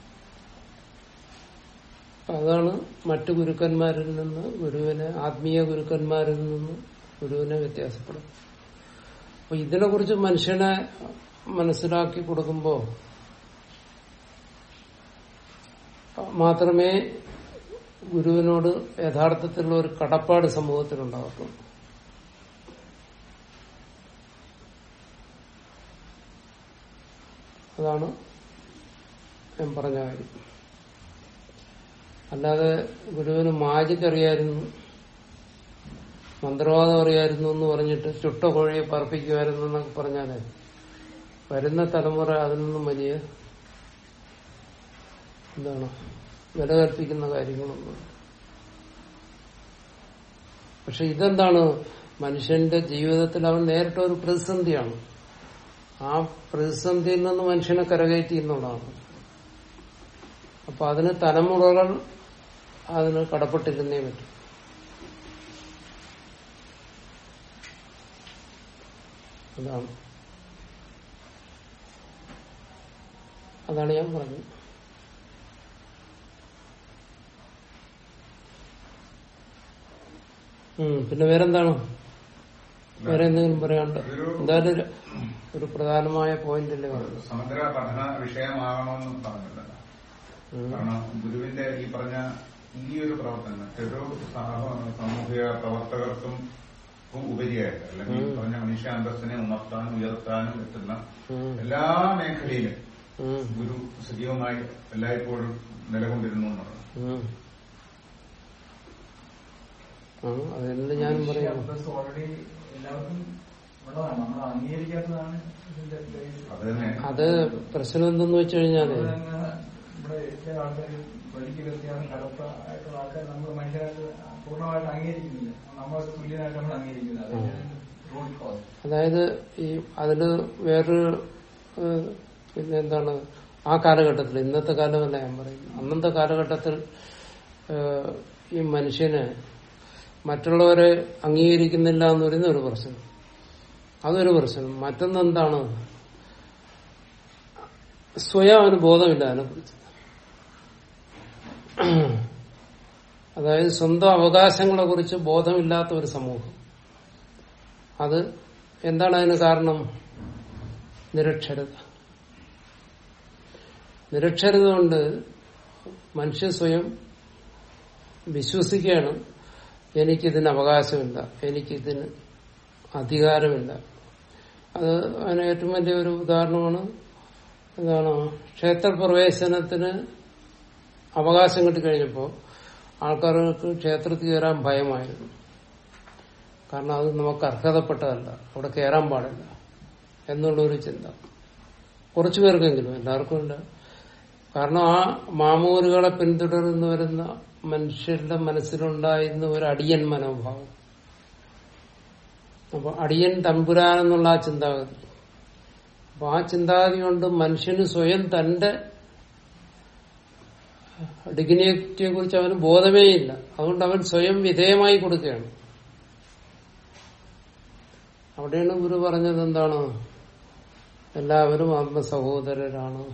അപ്പൊ അതാണ് മറ്റു ഗുരുക്കന്മാരിൽ നിന്ന് ഗുരുവിനെ ആത്മീയ ഗുരുക്കന്മാരിൽ നിന്ന് ഗുരുവിനെ വ്യത്യാസപ്പെടും അപ്പൊ ഇതിനെ കുറിച്ച് മനുഷ്യനെ മനസ്സിലാക്കി കൊടുക്കുമ്പോ മാത്രമേ ഗുരുവിനോട് യഥാർത്ഥത്തിലുള്ള ഒരു കടപ്പാട് സമൂഹത്തിലുണ്ടാകത്തുള്ളൂ അതാണ് ഞാൻ പറഞ്ഞ കാര്യം അല്ലാതെ ഗുരുവിന് മാജിക് അറിയായിരുന്നു മന്ത്രവാദം അറിയായിരുന്നു എന്ന് പറഞ്ഞിട്ട് ചുട്ട കോഴിയെ പറപ്പിക്കുമായിരുന്നു എന്നൊക്കെ പറഞ്ഞാല് വരുന്ന തലമുറ അതിൽ നിന്നും വലിയ എന്താണ് വില കൽപ്പിക്കുന്ന കാര്യങ്ങളൊന്നും പക്ഷെ ഇതെന്താണ് മനുഷ്യന്റെ ജീവിതത്തിൽ അവൻ നേരിട്ട ഒരു പ്രതിസന്ധിയാണ് ആ പ്രതിസന്ധിയിൽ നിന്ന് മനുഷ്യനെ കരകയറ്റി എന്നുള്ളതാണ് അപ്പൊ അതിന് തലമുറകൾ അതിന് കടപ്പെട്ടിരുന്നേ പറ്റും അതാണ് അതാണ് ഞാൻ പറഞ്ഞത് ഉം, പിന്നെ വേറെന്താണ് വേറെ എന്തെങ്കിലും പറയാണ്ട് എന്തായാലും ഒരു- ഒരു പ്രധാനമായ പോയിന്റ് അല്ലേ പറഞ്ഞത് സമഗ്ര പഠന വിഷയമാകണമെന്ന് പറഞ്ഞില്ലല്ലോ ഉം. കാരണം ഗുരുവിന്റെ ഈ പറഞ്ഞ ഈ ഒരു പ്രവർത്തനം മറ്റൊരു സാമൂ- സാമൂഹിക പ്രവർത്തകർക്കും ഉപരിയായിട്ട് അല്ലെങ്കിൽ ഈ ഉം. പറഞ്ഞ മനുഷ്യ അന്തസ്സിനെ ഉണർത്താനും ഉയർത്താനും എത്തുന്ന ഉം. എല്ലാ മേഖലയിലും ഉം. ഗുരു സജീവമായി എല്ലായ്പ്പോഴും നിലകൊണ്ടിരുന്നു എന്നുള്ളത് ഉം. ആ അതന്നെ ഞാനും പറയുന്നു ഓൾറെഡി എല്ലാവർക്കും ഉള്ളതാണ് നമ്മൾ അംഗീകരിക്കാത്തതാണ് ഇതിന്റെ base. അത് തന്നെ അത് പ്രശ്നം എന്തെന്ന് വെച്ച് കഴിഞ്ഞാല് അതുപോലെ തന്നെ ഇവിടെ ചില ആൾക്കാർ വലിയ വ്യത്യാസം കറുത്ത ആയിട്ടുള്ള ആൾക്കാർ നമ്മൾ മനുഷ്യരായിട്ട് പൂർണ്ണമായിട്ട് അംഗീകരിക്കുന്നില്ല നമ്മൾ തുല്യനായിട്ട് നമ്മൾ അംഗീകരിക്കുന്നില്ല അതിന്റെ റൂട്ട് കോസ് അതായത് ഈ അതിന് വേറൊരു ഏഹ്, പിന്നെ എന്താണ് ആ കാലഘട്ടത്തിൽ ഇന്നത്തെ കാലമല്ല ഞാൻ പറയുന്നത് അന്നത്തെ കാലഘട്ടത്തിൽ ഏഹ്, ഈ മനുഷ്യന് മറ്റുള്ളവരെ അംഗീകരിക്കുന്നില്ല എന്ന് പറയുന്ന ഒരു പ്രശ്നം അതൊരു പ്രശ്നം മറ്റൊന്നെന്താണ് സ്വയം അവന് ബോധമില്ല അതിനെക്കുറിച്ച് അതായത് സ്വന്തം അവകാശങ്ങളെ കുറിച്ച് ബോധമില്ലാത്ത ഒരു സമൂഹം അത് എന്താണ് അതിന് കാരണം നിരക്ഷരത നിരക്ഷരത കൊണ്ട് മനുഷ്യ സ്വയം വിശ്വസിക്കുകയാണ് എനിക്കിതിന് അവകാശമില്ല എനിക്കിതിന് അധികാരമില്ല അത് അതിന് ഏറ്റവും വലിയ ഒരു ഉദാഹരണമാണ് എന്താണ് ക്ഷേത്രപ്രവേശനത്തിന് അവകാശം കിട്ടിക്കഴിഞ്ഞപ്പോൾ ആൾക്കാർക്ക് ക്ഷേത്രത്തിൽ കയറാൻ ഭയമായിരുന്നു കാരണം അത് നമുക്ക് അർഹതപ്പെട്ടതല്ല അവിടെ കയറാൻ പാടില്ല എന്നുള്ളൊരു ചിന്ത കുറച്ചു പേർക്കെങ്കിലും എല്ലാവർക്കും ഇല്ല കാരണം ആ മാമൂലുകളെ പിന്തുടർന്നു വരുന്ന മനുഷ്യരുടെ മനസ്സിലുണ്ടായിരുന്ന ഒരു അടിയൻ മനോഭാവം അപ്പൊ അടിയൻ തമ്പുരാൻ എന്നുള്ള ആ ചിന്താഗതി അപ്പൊ ആ ചിന്താഗതി കൊണ്ട് മനുഷ്യന് സ്വയം തന്റെ ഡിഗ്നിറ്റിയെ കുറിച്ച് അവന് ബോധമേ ഇല്ല അതുകൊണ്ട് അവൻ സ്വയം വിധേയമായി കൊടുക്കുകയാണ് അവിടെയാണ് ഗുരു പറഞ്ഞത് എന്താണ് എല്ലാവരും ആത്മസഹോദരരാണ്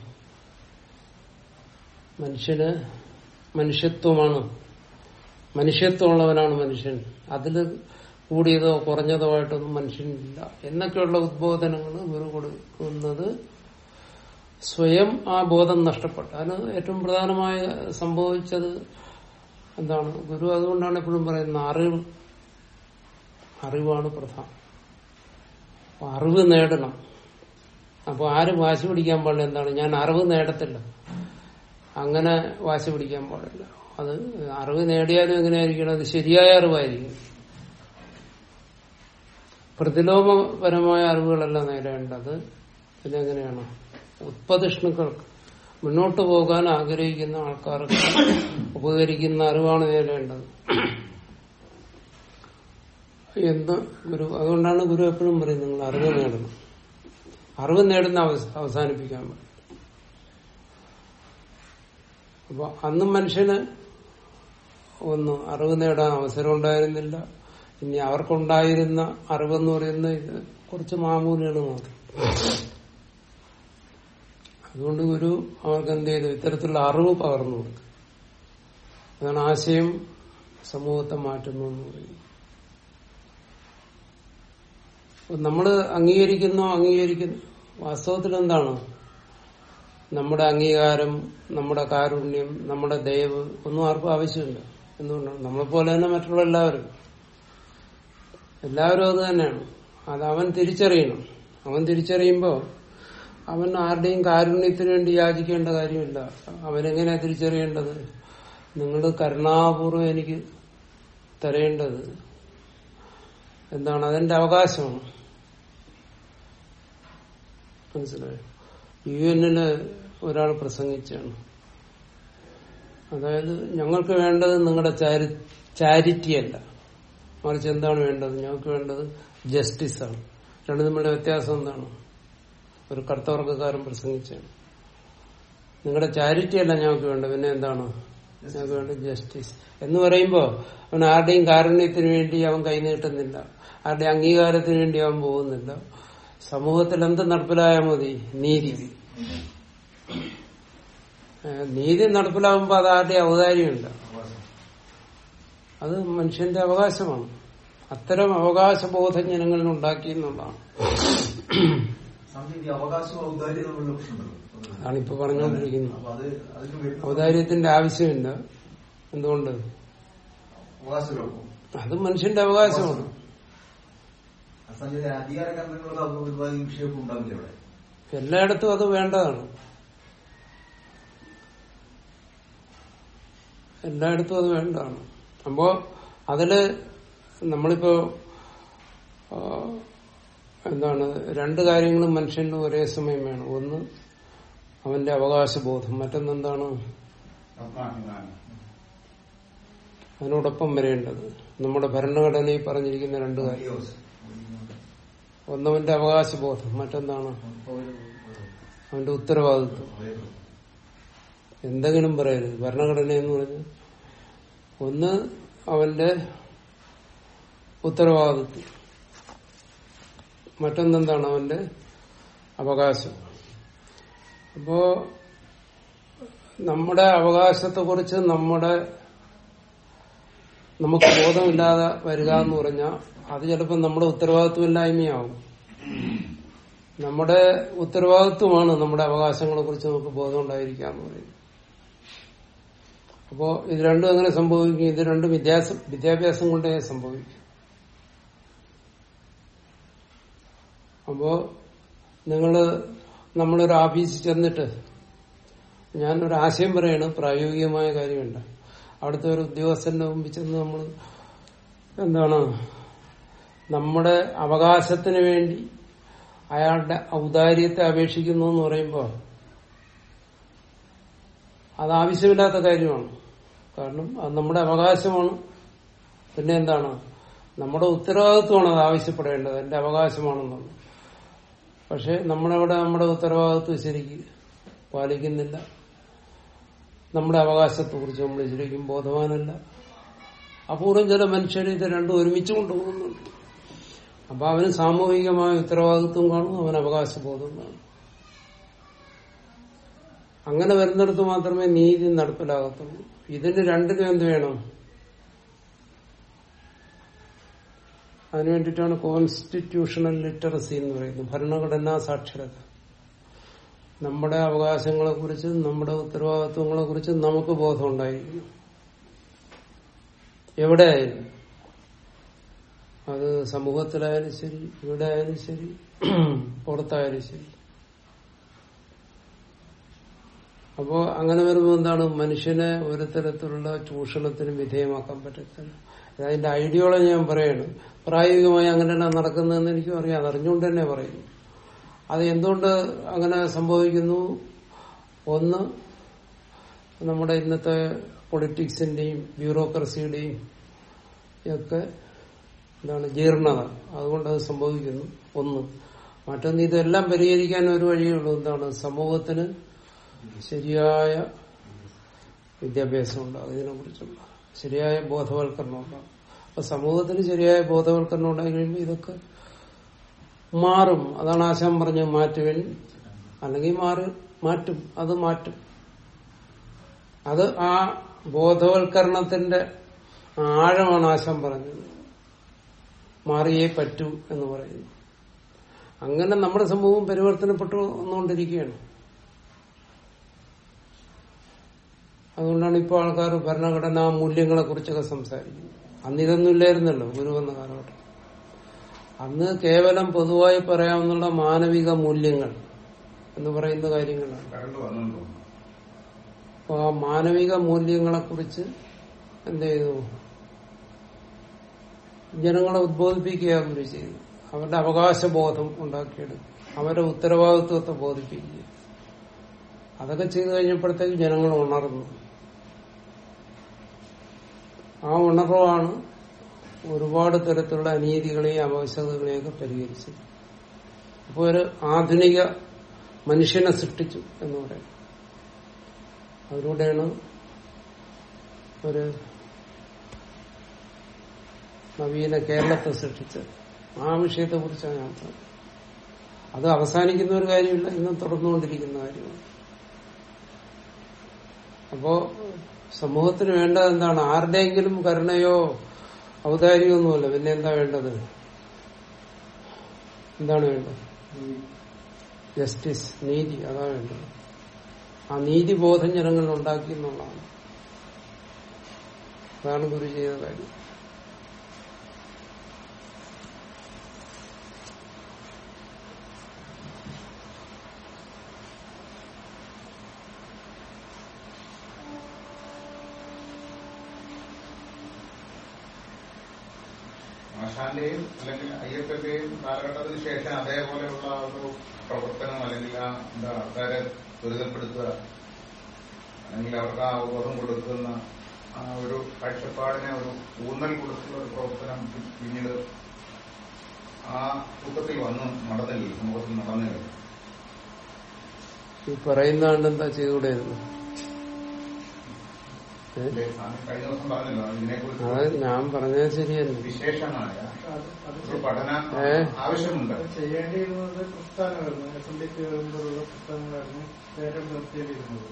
മനുഷ്യന് മനുഷ്യത്വമാണ് മനുഷ്യത്വമുള്ളവനാണ് മനുഷ്യൻ അതിൽ കൂടിയതോ കുറഞ്ഞതോ ആയിട്ടൊന്നും മനുഷ്യനില്ല എന്നൊക്കെയുള്ള ഉദ്ബോധനങ്ങൾ ഗുരു കൊടുക്കുന്നത് സ്വയം ആ ബോധം നഷ്ടപ്പെട്ടു അതിന് ഏറ്റവും പ്രധാനമായ സംഭവിച്ചത് എന്താണ് ഗുരു അതുകൊണ്ടാണ് എപ്പോഴും പറയുന്നത് അറിവ് അറിവാണ് പ്രധാനം അപ്പൊ അറിവ് നേടണം അപ്പൊ ആരും വാശി പിടിക്കാൻ പാടില്ല എന്താണ് ഞാൻ അറിവ് നേടത്തില്ല അങ്ങനെ വാശി പിടിക്കാൻ പാടില്ല അത് അറിവ് നേടിയാലും എങ്ങനെയായിരിക്കണം അത് ശരിയായ അറിവായിരിക്കും പ്രതിലോമപരമായ അറിവുകളല്ല നേടേണ്ടത് പിന്നെ എങ്ങനെയാണ് ഉത്പതിഷ്ണുക്കൾക്ക് മുന്നോട്ട് പോകാൻ ആഗ്രഹിക്കുന്ന ആൾക്കാർക്ക് ഉപകരിക്കുന്ന അറിവാണ് നേടേണ്ടത് എന്ന് ഗുരു അതുകൊണ്ടാണ് ഗുരു എപ്പോഴും പറയുന്നത് നിങ്ങൾ അറിവ് നേടണം അറിവ് നേടുന്ന അവസ- അവസാനിപ്പിക്കാൻ പറ്റും അപ്പൊ അന്നും മനുഷ്യന് ഒന്ന് അറിവ് നേടാൻ അവസരം ഉണ്ടായിരുന്നില്ല ഇനി അവർക്കുണ്ടായിരുന്ന അറിവെന്ന് പറയുന്ന ഇത് കുറച്ച് മാമൂലുകൾ മാത്രം അതുകൊണ്ട് ഗുരു അവർക്ക് എന്ത് ചെയ്തു ഇത്തരത്തിലുള്ള അറിവ് പകർന്നു കൊടുത്തു അതാണ് ആശയം സമൂഹത്തെ മാറ്റുന്നു എന്ന് പറയുന്നത് നമ്മൾ അംഗീകരിക്കുന്നോ അംഗീകരിക്കുന്നു വാസ്തവത്തിൽ എന്താണ് നമ്മുടെ അംഗീകാരം നമ്മുടെ കാരുണ്യം നമ്മുടെ ദയവ് ഒന്നും ആർക്കും ആവശ്യമില്ല എന്തുകൊണ്ടാണ് നമ്മളെപ്പോലെ തന്നെ മറ്റുള്ള എല്ലാവരും എല്ലാവരും അത് തന്നെയാണ് അത് അവൻ തിരിച്ചറിയണം അവൻ തിരിച്ചറിയുമ്പോൾ അവൻ ആരുടെയും കാരുണ്യത്തിന് വേണ്ടി യാചിക്കേണ്ട കാര്യമില്ല അവനെങ്ങനെയാ തിരിച്ചറിയേണ്ടത് നിങ്ങൾ കരുണാപൂർവ്വം എനിക്ക് തരേണ്ടത് എന്താണ് അതെന്റെ അവകാശമാണ് മനസ്സിലായോ യു എന്നില് ഒരാൾ പ്രസംഗിച്ചാണ് അതായത് ഞങ്ങൾക്ക് വേണ്ടത് നിങ്ങളുടെ ചാരിറ്റി അല്ല മറിച്ച് എന്താണ് വേണ്ടത് ഞങ്ങൾക്ക് വേണ്ടത് ജസ്റ്റിസ് ആണ് രണ്ടു തമ്മിലുള്ള വ്യത്യാസം എന്താണ് ഒരു കർത്തവർഗക്കാരൻ പ്രസംഗിച്ചാണ് നിങ്ങളുടെ ചാരിറ്റി അല്ല ഞങ്ങൾക്ക് വേണ്ടത് പിന്നെ എന്താണ് ഞങ്ങൾക്ക് വേണ്ടത് ജസ്റ്റിസ് എന്ന് പറയുമ്പോ അവൻ ആരുടെയും കാരുണ്യത്തിന് വേണ്ടി അവൻ കൈനീട്ടുന്നില്ല ആരുടെ അംഗീകാരത്തിന് വേണ്ടി അവൻ പോകുന്നില്ല സമൂഹത്തിൽ എന്ത് നടപ്പിലായാൽ മതി നീതി ഏഹ് നീതി നടപ്പിലാകുമ്പോ അത് ആരുടെ ഔദാര്യമില്ല അത് മനുഷ്യന്റെ അവകാശമാണ് അത്തരം അവകാശബോധം ജനങ്ങളിൽ ഉണ്ടാക്കി എന്നുള്ളതാണ് സ്വാമിജി, ഈ അവകാശവും ഔദാര്യവും തമ്മിലുള്ള പ്രശ്നമുണ്ടല്ലോ അതാണ് ഇപ്പൊ പറഞ്ഞുകൊണ്ടിരിക്കുന്നത് അപ്പൊ അത് അതിന് വരുന്ന ഔദാര്യത്തിന്റെ ആവശ്യമില്ല എന്തുകൊണ്ട് അവകാശലോകം അത് മനുഷ്യന്റെ അവകാശമാണ് അസംഖ്യ അധികാര കേന്ദ്രങ്ങളൊക്കെ അത് ഒരുപാട് വിഷയമൊക്കെ ഉണ്ടാവില്ല ഇവിടെ എല്ലായിടത്തും അത് വേണ്ടതാണ് എല്ലായിടത്തും അത് വേണ്ടതാണ് അപ്പോ അതില് നമ്മളിപ്പോ ആ, എന്താണ് രണ്ട് കാര്യങ്ങളും മനുഷ്യന് ഒരേ സമയം വേണം ഒന്ന് അവന്റെ അവകാശബോധം മറ്റൊന്നെന്താണ് ആത്മാഭിമാനം അതിനോടൊപ്പം വരേണ്ടത് നമ്മുടെ ഭരണഘടനയിൽ പറഞ്ഞിരിക്കുന്ന രണ്ട് കാര്യം ഒന്നവന്റെ അവകാശബോധം മറ്റൊന്നാണ് അവന്റെ ഉത്തരവാദിത്വം എന്തെങ്കിലും പറയരുത് ഭരണഘടന എന്ന് പറഞ്ഞ് ഒന്ന് അവന്റെ ഉത്തരവാദിത്വം മറ്റൊന്നെന്താണ് അവന്റെ അവകാശം അപ്പോ നമ്മുടെ അവകാശത്തെക്കുറിച്ച് നമ്മുടെ നമുക്ക് ബോധമില്ലാതെ വരിക എന്ന് പറഞ്ഞാൽ അത് ചിലപ്പോൾ നമ്മുടെ ഉത്തരവാദിത്വമില്ലായ്മയാവും നമ്മുടെ ഉത്തരവാദിത്വമാണ് നമ്മുടെ അവകാശങ്ങളെ കുറിച്ച് നമുക്ക് ബോധം ഉണ്ടായിരിക്കുക എന്ന് പറയുന്നത് അപ്പോ ഇത് രണ്ടും എങ്ങനെ സംഭവിക്കും ഇത് രണ്ടും വിദ്യാസം വിദ്യാഭ്യാസം കൊണ്ടേ സംഭവിക്കും അപ്പോ നിങ്ങള് നമ്മളൊരു ഓഫീസിൽ ചെന്നിട്ട് ഞാനൊരു ആശയം പറയാണ് പ്രായോഗികമായ കാര്യമുണ്ട് അവിടുത്തെ ഒരു ഉദ്യോഗസ്ഥന്റെ മുമ്പിൽ ചെന്ന് നമ്മൾ എന്താണ് നമ്മുടെ അവകാശത്തിന് വേണ്ടി അയാളുടെ ഔദാര്യത്തെ അപേക്ഷിക്കുന്നു എന്ന് പറയുമ്പോൾ അത് ആവശ്യമില്ലാത്ത കാര്യമാണ് കാരണം അത് നമ്മുടെ അവകാശമാണ് പിന്നെ എന്താണ് നമ്മുടെ ഉത്തരവാദിത്വമാണ് അത് ആവശ്യപ്പെടേണ്ടത് എന്റെ അവകാശമാണെന്നുള്ളത് പക്ഷെ നമ്മളവിടെ നമ്മുടെ ഉത്തരവാദിത്വം ശരിക്ക് പാലിക്കുന്നില്ല നമ്മുടെ അവകാശത്തെ കുറിച്ച് നമ്മൾ ശരിക്കും ബോധവാനല്ല അപൂർവം ചില മനുഷ്യർ ഇത് രണ്ടും ഒരുമിച്ച് കൊണ്ടുപോകുന്നുണ്ട് അപ്പൊ അവന് സാമൂഹികമായ ഉത്തരവാദിത്വം കാണും അവന് അവകാശബോധം കാണും അങ്ങനെ വരുന്നിടത്ത് മാത്രമേ നീതി നടപ്പിലാകത്തുള്ളൂ ഇതിന് രണ്ടിനും എന്ത് വേണം അതിനു വേണ്ടിയിട്ടാണ് കോൺസ്റ്റിറ്റ്യൂഷണൽ ലിറ്ററസി എന്ന് പറയുന്നത് ഭരണഘടനാ സാക്ഷരത നമ്മുടെ അവകാശങ്ങളെ കുറിച്ചും നമ്മുടെ ഉത്തരവാദിത്വങ്ങളെ കുറിച്ചും നമുക്ക് ബോധം ഉണ്ടായിരിക്കും എവിടെ ആയാലും അത് സമൂഹത്തിലായാലും ശരി ഇവിടെ ആയാലും ശരി പുറത്തായാലും ശരി അപ്പോ അങ്ങനെ വരുമ്പോൾ എന്താണ് മനുഷ്യനെ ഒരു തരത്തിലുള്ള ചൂഷണത്തിന് വിധേയമാക്കാൻ പറ്റത്തില്ല അതിന്റെ ഐഡിയോളജി ഞാൻ പറയാണ് പ്രായോഗികമായി അങ്ങനെയല്ല നടക്കുന്നതെന്ന് എനിക്കും അറിയാം അതറിഞ്ഞുകൊണ്ട് തന്നെ പറയുന്നു അത് എന്തുകൊണ്ട് അങ്ങനെ സംഭവിക്കുന്നു ഒന്ന് നമ്മുടെ ഇന്നത്തെ പൊളിറ്റിക്സിന്റെയും ബ്യൂറോക്രസിയുടെയും ഒക്കെ എന്താണ് ജീർണത അതുകൊണ്ട് അത് സംഭവിക്കുന്നു ഒന്ന് മറ്റൊന്ന് ഇതെല്ലാം പരിഹരിക്കാൻ ഒരു വഴിയേ ഉള്ളൂ എന്താണ് സമൂഹത്തിന് ശരിയായ വിദ്യാഭ്യാസം ഉണ്ടാകും ഇതിനെ കുറിച്ചുള്ള ശരിയായ ബോധവൽക്കരണം ഉണ്ടാകും അപ്പൊ സമൂഹത്തിന് ശരിയായ ബോധവൽക്കരണം ഉണ്ടായി കഴിയുമ്പോൾ ഇതൊക്കെ മാറും അതാണ് ആശാൻ പറഞ്ഞ മാറ്റുവൻ അല്ലെങ്കിൽ മാറി മാറ്റും അത് മാറ്റും അത് ആ ബോധവൽക്കരണത്തിന്റെ ആഴമാണ് ആശാൻ പറഞ്ഞത് മാറിയേ പറ്റൂ എന്ന് പറയുന്നു അങ്ങനെ നമ്മുടെ സമൂഹം പരിവർത്തനപ്പെട്ടു വന്നുകൊണ്ടിരിക്കുകയാണ് അതുകൊണ്ടാണ് ഇപ്പോൾ ആൾക്കാർ ഭരണഘടനാ മൂല്യങ്ങളെ കുറിച്ചൊക്കെ സംസാരിക്കുന്നത് അന്ന് ഇതൊന്നും ഇല്ലായിരുന്നല്ലോ ഗുരു വന്ന കാലഘട്ടം അന്ന് കേവലം പൊതുവായി പറയാവുന്ന മാനവിക മൂല്യങ്ങൾ എന്ന് പറയുന്ന കാര്യങ്ങളാണ് കറണ്ട് വന്നു തോന്നുന്നു അപ്പൊ ആ മാനവിക മൂല്യങ്ങളെ കുറിച്ച് എന്ത് ചെയ്തു ജനങ്ങളെ ഉദ്ബോധിപ്പിക്കുക ഗുരു ചെയ്തു അവരുടെ അവകാശബോധം ഉണ്ടാക്കിയെടുക്കും അവരുടെ ഉത്തരവാദിത്വത്തെ ബോധിപ്പിക്കുക അതൊക്കെ ചെയ്തു കഴിഞ്ഞപ്പോഴത്തേക്ക് ജനങ്ങൾ ഉണർന്നു ആ ഉണർവാണ് ഒരുപാട് തരത്തിലുള്ള അനീതികളെയും അവകാശതകളെയൊക്കെ പരിഹരിച്ചത് അപ്പോൾ ഒരു ആധുനിക മനുഷ്യനെ സൃഷ്ടിച്ചു എന്ന് പറയാം അതിലൂടെയാണ് ഒരു നവീന കേരളത്തെ സൃഷ്ടിച്ചത് ആ വിഷയത്തെ കുറിച്ചാണ് ഞാൻ പറഞ്ഞത് അത് അവസാനിക്കുന്ന ഒരു കാര്യമില്ല ഇന്നും തുടർന്നുകൊണ്ടിരിക്കുന്ന കാര്യമാണ് അപ്പോ സമൂഹത്തിന് വേണ്ടത് എന്താണ് ആരുടെയെങ്കിലും കരുണയോ ഔദാര്യമൊന്നുമല്ല പിന്നെ എന്താ വേണ്ടത് എന്താണ് വേണ്ടത് ജസ്റ്റിസ് നീതി അതാ വേണ്ടത് ആ നീതിബോധം ജനങ്ങളിൽ ഉണ്ടാക്കി എന്നുള്ളതാണ് അതാണ് ഗുരു ചെയ്ത കാര്യം ആശാന്റെയും അല്ലെങ്കിൽ അയ്യപ്പന്റെയും കാലഘട്ടത്തിന് ശേഷം അതേപോലെയുള്ള ഒരു പ്രവർത്തനം അല്ലെങ്കിൽ ആ എന്താ ആൾക്കാരെ ത്വരിതപ്പെടുത്തുക അല്ലെങ്കിൽ അവർക്ക് ആ അവബോധം കൊടുക്കുന്ന ആ ഒരു കാഴ്ചപ്പാടിനെ ഒരു ഊന്നൽ കൊടുത്തുള്ള ഒരു പ്രവർത്തനം പി- പിന്നീട് ആ കൂട്ടത്തിൽ വന്ന് നടന്നില്ല സമൂഹത്തിൽ നടന്നില്ല ഈ പറയുന്ന ആണ്ട് എന്താ ചെയ്തുകൂടെയായിരുന്നു ഏ? ഇല്ലേ? സ്വാമി കഴിഞ്ഞ ദിവസം പറഞ്ഞല്ലോ അത് ഇതിനെക്കുറിച്ച് ഞാൻ പറഞ്ഞത് ശരിയല്ല വിശേഷമായ അത് അത് ഒരു പഠന ഏ? ആവശ്യമുണ്ട് അത് ചെയ്യേണ്ടിയിരുന്നത് പ്രസ്ഥാനമായിരുന്നു എസ് എൻ ഡിക്ക് മുമ്പുള്ള പ്രസ്ഥാനങ്ങളായിരുന്നു നേരം നിർത്തിയേണ്ടിയിരുന്നത്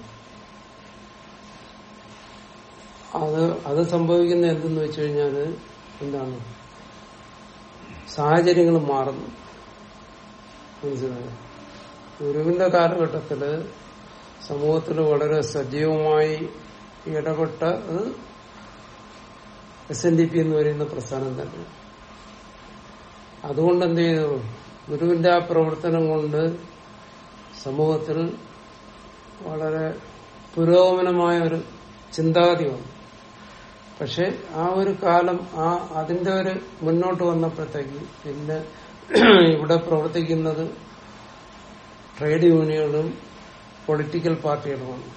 അത് അത് സംഭവിക്കുന്ന എന്തെന്ന് വെച്ച് കഴിഞ്ഞാല് എന്താണ് സാഹചര്യങ്ങൾ മാറുന്നു മനസ്സിലായോ ഗുരുവിന്റെ കാലഘട്ടത്തില് സമൂഹത്തിൽ വളരെ സജീവമായി ഇടപെട്ട എസ് എൻ ഡി പി എന്ന് പറയുന്ന പ്രസ്ഥാനം തന്നെ അതുകൊണ്ട് എന്ത് ചെയ്തു ഗുരുവിന്റെ ആ പ്രവർത്തനം കൊണ്ട് സമൂഹത്തിൽ വളരെ പുരോഗമനമായ ഒരു ചിന്താഗതി വന്നു പക്ഷെ ആ ഒരു കാലം ആ അതിന്റെ ഒരു മുന്നോട്ട് വന്നപ്പോഴത്തേക്ക് പിന്നെ ഇവിടെ പ്രവർത്തിക്കുന്നത് ട്രേഡ് യൂണിയനുകളും പൊളിറ്റിക്കൽ പാർട്ടികളുമാണ്